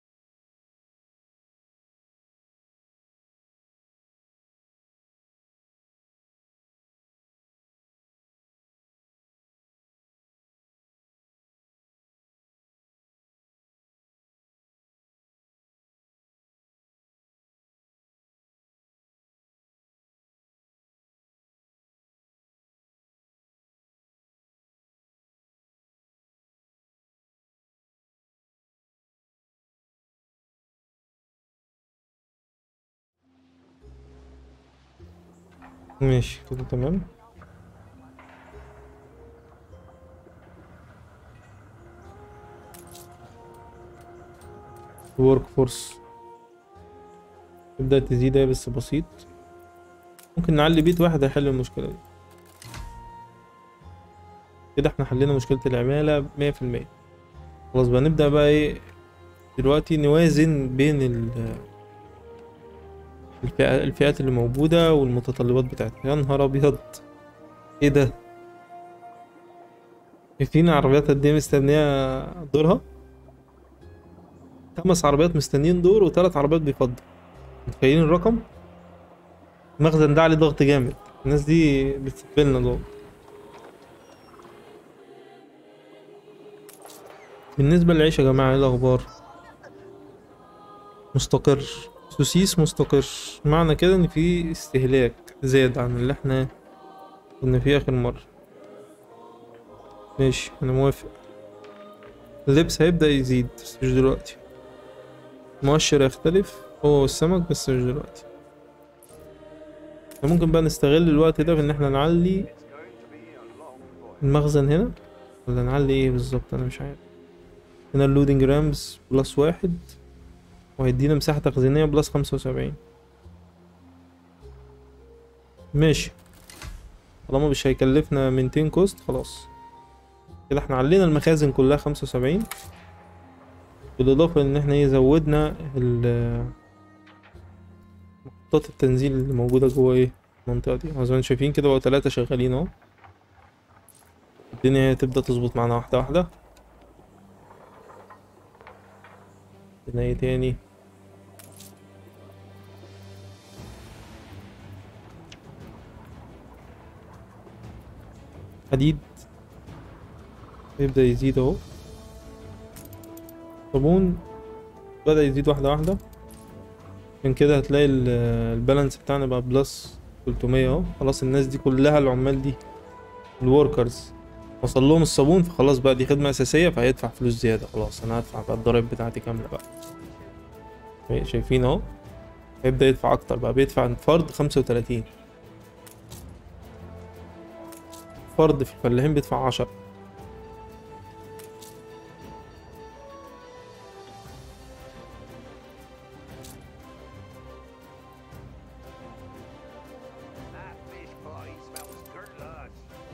S1: ماشي كده تمام ورك فورس تبدأ تزيد اهي بس بسيط ممكن نعلي بيت واحد هيحل المشكلة دي كده احنا حلينا مشكلة العمالة مية في المية خلاص بقى نبدأ بقى ايه دلوقتي نوازن بين ال الفئة الفئات اللي موجودة والمتطلبات بتاعتها يا نهار أبيض ايه ده شايفين عربيات قد ايه مستنية دورها خمس عربيات مستنيين دور وثلاث عربيات بيفضوا متخيلين الرقم المخزن ده عليه ضغط جامد الناس دي بتستقبلنا دول بالنسبة للعيش يا جماعة ايه الأخبار مستقر سوسيس مستقر معنى كده ان في استهلاك زاد عن اللي احنا كنا فيه اخر مرة ماشي انا موافق اللبس هيبدأ يزيد بس مش دلوقتي المؤشر يختلف هو والسمك بس مش دلوقتي احنا ممكن بقى نستغل الوقت ده في ان احنا نعلي المخزن هنا ولا نعلي ايه بالظبط انا مش عارف هنا اللودنج رامز بلس واحد وهيدينا مساحة تخزينية بلس خمسة وسبعين ماشي طالما مش هيكلفنا مينتين كوست خلاص كده احنا علينا المخازن كلها خمسة وسبعين بالإضافة إن احنا ايه زودنا ال محطات التنزيل اللي موجودة جوه ايه المنطقة دي زي ما انتم شايفين كده بقوا تلاتة شغالين اهو الدنيا تبدأ تظبط معانا واحدة واحدة عندنا ايه تاني حديد يبدأ يزيد اهو صابون بدأ يزيد واحدة واحدة عشان كده هتلاقي ال- البالانس بتاعنا بقى بلس 300 اهو خلاص الناس دي كلها العمال دي الوركرز وصل لهم الصابون فخلاص بقى دي خدمة أساسية فهيدفع فلوس زيادة خلاص أنا هدفع بقى الضرايب بتاعتي كاملة بقى شايفين اهو هيبدأ يدفع أكتر بقى بيدفع فرد خمسة وتلاتين فرد في الفلاحين بيدفع عشرة
S4: That fish pie smells good, lads.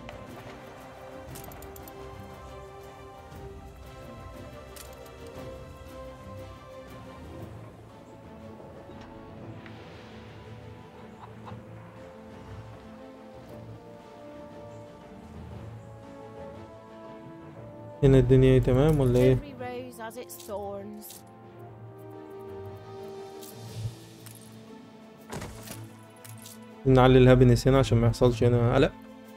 S1: هنا الدنيا ايه تمام ولا ايه
S2: Every rose has its thorns.
S1: نعلي الهابينس هنا عشان ما يحصلش هنا قلق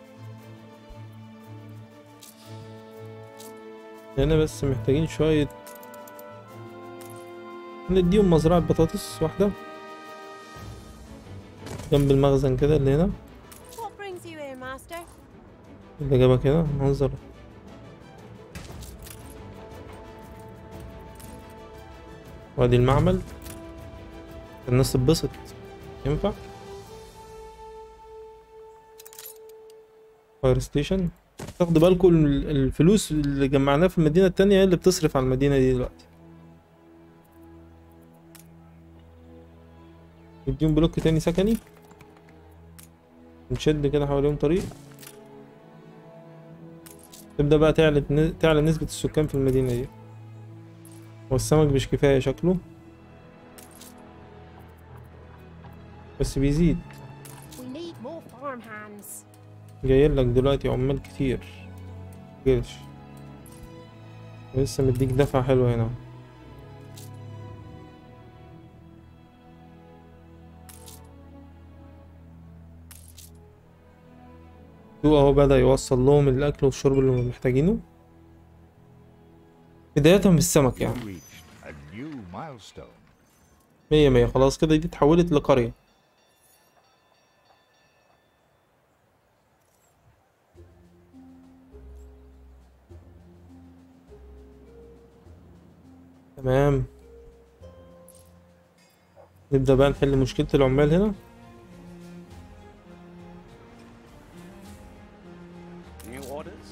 S1: هنا بس محتاجين شوية نديهم مزرعة بطاطس واحدة جنب المخزن كده اللي هنا
S2: What brings you here, Master?
S1: اللي جابك هنا منظر وادي المعمل الناس تتبسط ينفع فاير ستيشن تاخدوا بالكم ال- الفلوس اللي جمعناها في المدينة التانية هي اللي بتصرف على المدينة دي دلوقتي نديهم بلوك تاني سكني نشد كده حواليهم طريق تبدأ بقى تعلى تعلى نسبة السكان في المدينة دي والسمك مش كفاية شكله بس بيزيد
S2: We need more farm hands.
S1: جايلك دلوقتي عمال كتير جيش لسه مديك دفعة حلوة هنا هو اهو بدأ يوصل لهم الأكل والشرب اللي هم محتاجينه بداية بالسمك
S5: You
S1: يعني
S5: reached a new milestone.
S1: مية مية خلاص كده دي اتحولت لقرية تمام نبدأ بقى نحل مشكلة العمال هنا
S6: New orders?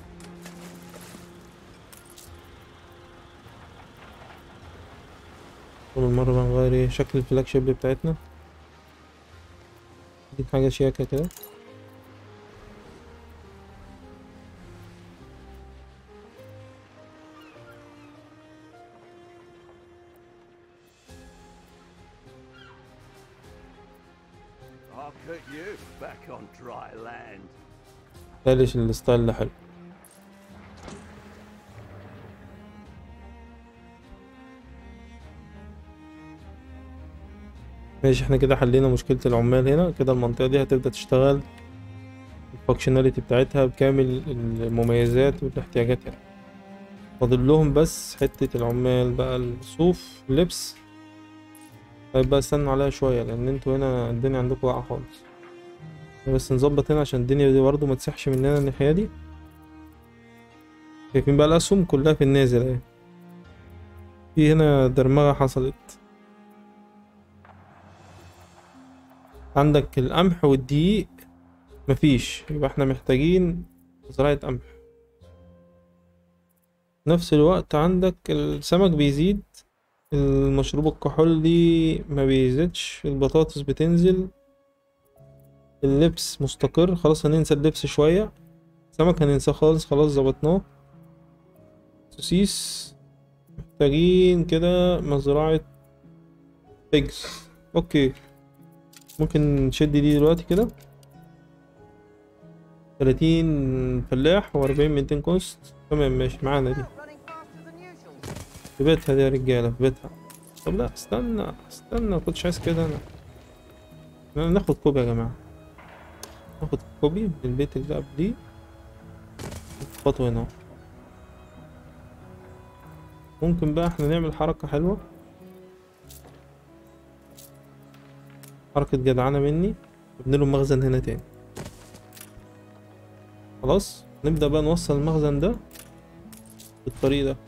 S1: كل مرة بقى نغير ايه شكل الفلاج شيب بتاعتنا دي حاجة شياكة كده
S4: I'll put you back on dry land.
S1: بلاش الستايل ده حلو ماشي احنا كده حلينا مشكلة العمال هنا كده المنطقة دي هتبدأ تشتغل الفانكشناليتي بتاعتها بكامل المميزات والاحتياجات يعني فاضل لهم بس حتة العمال بقى الصوف اللبس طيب بقى استنوا عليها شوية لأن انتوا هنا الدنيا عندكم واقعة خالص بس نظبط هنا عشان الدنيا دي برضه ما تسحش مننا الناحية دي شايفين بقى الأسهم كلها في النازل اهي في هنا درمغة حصلت عندك القمح والدقيق مفيش يبقى احنا محتاجين زراعة قمح نفس الوقت عندك السمك بيزيد المشروب الكحولي ما بيزيدش البطاطس بتنزل اللبس مستقر خلاص هننسى اللبس شوية سمك هننساه خالص خلاص ظبطناه سوسيس محتاجين كده مزرعة بيجز اوكي ممكن نشد دي دلوقتي كده تلاتين فلاح وأربعين ميتين كوست تمام ماشي معانا دي في بيتها دي يا رجالة في بيتها طب لا استنى استنى مكنتش عايز كده انا نا- ناخد كوبي يا جماعة ناخد كوبي من البيت اللي قبليه نخبطه هنا ممكن بقى احنا نعمل حركة حلوة حركة جدعانة مني نبني له مخزن هنا تاني خلاص نبدأ بقى نوصل المخزن ده بالطريق ده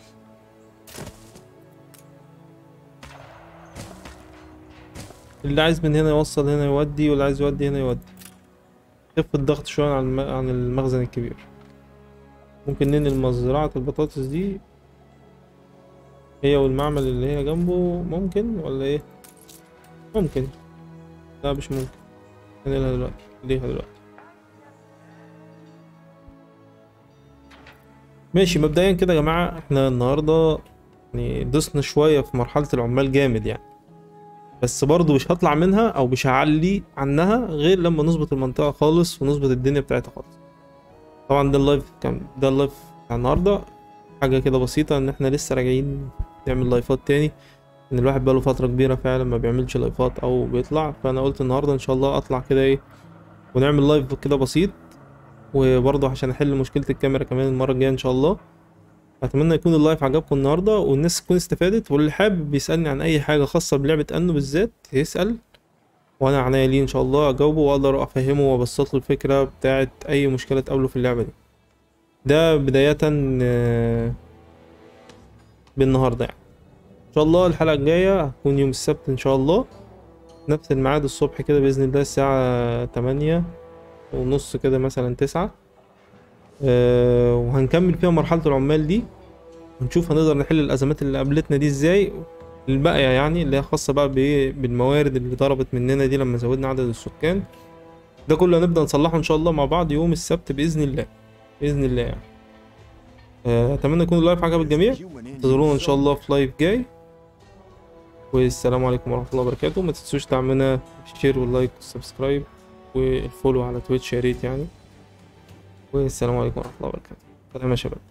S1: اللي عايز من هنا يوصل هنا يودي واللي عايز يودي هنا يودي خف الضغط شوية عن الم- عن المخزن الكبير ممكن ننقل مزرعة البطاطس دي هي والمعمل اللي هي جنبه ممكن ولا ايه ممكن لا مش ممكن ننقلها دلوقتي خليها دلوقتي ماشي مبدئيا كده يا جماعة احنا النهاردة يعني دوسنا شوية في مرحلة العمال جامد يعني بس برضه مش هطلع منها او مش هعلي عنها غير لما نظبط المنطقة خالص ونظبط الدنيا بتاعتها خالص طبعا ده اللايف كان ده اللايف بتاع النهاردة حاجة كده بسيطة ان احنا لسه راجعين نعمل لايفات تاني ان الواحد بقاله فترة كبيرة فعلا ما بيعملش لايفات او بيطلع فانا قلت النهاردة ان شاء الله اطلع كده ايه ونعمل لايف كده بسيط وبرضه عشان احل مشكلة الكاميرا كمان المرة الجاية ان شاء الله اتمنى يكون اللايف عجبكم النهارده والناس تكون استفادت واللي حابب يسالني عن اي حاجه خاصه بلعبه انو بالذات يسال وانا عناية ليه ان شاء الله اجاوبه واقدر افهمه وابسط له الفكرة بتاعت اي مشكلة تقابله في اللعبة دي ده بداية آه، بالنهاردة يعني ان شاء الله الحلقة الجاية هتكون يوم السبت ان شاء الله نفس الميعاد الصبح كده بإذن الله الساعة تمانية ونص كده مثلا تسعة أه وهنكمل فيها مرحلة العمال دي ونشوف هنقدر نحل الأزمات اللي قابلتنا دي ازاي الباقية يعني اللي هي خاصة بقى بإيه بالموارد اللي ضربت مننا دي لما زودنا عدد السكان ده كله هنبدأ نصلحه إن شاء الله مع بعض يوم السبت بإذن الله بإذن الله يعني آه، أتمنى يكون اللايف عجب الجميع انتظرونا إن شاء الله في لايف جاي والسلام عليكم ورحمة الله وبركاته ما تنسوش دعمنا بالشير واللايك والسبسكرايب والفولو على تويتش يا ريت يعني والسلام عليكم ورحمة الله وبركاته سلام يا شباب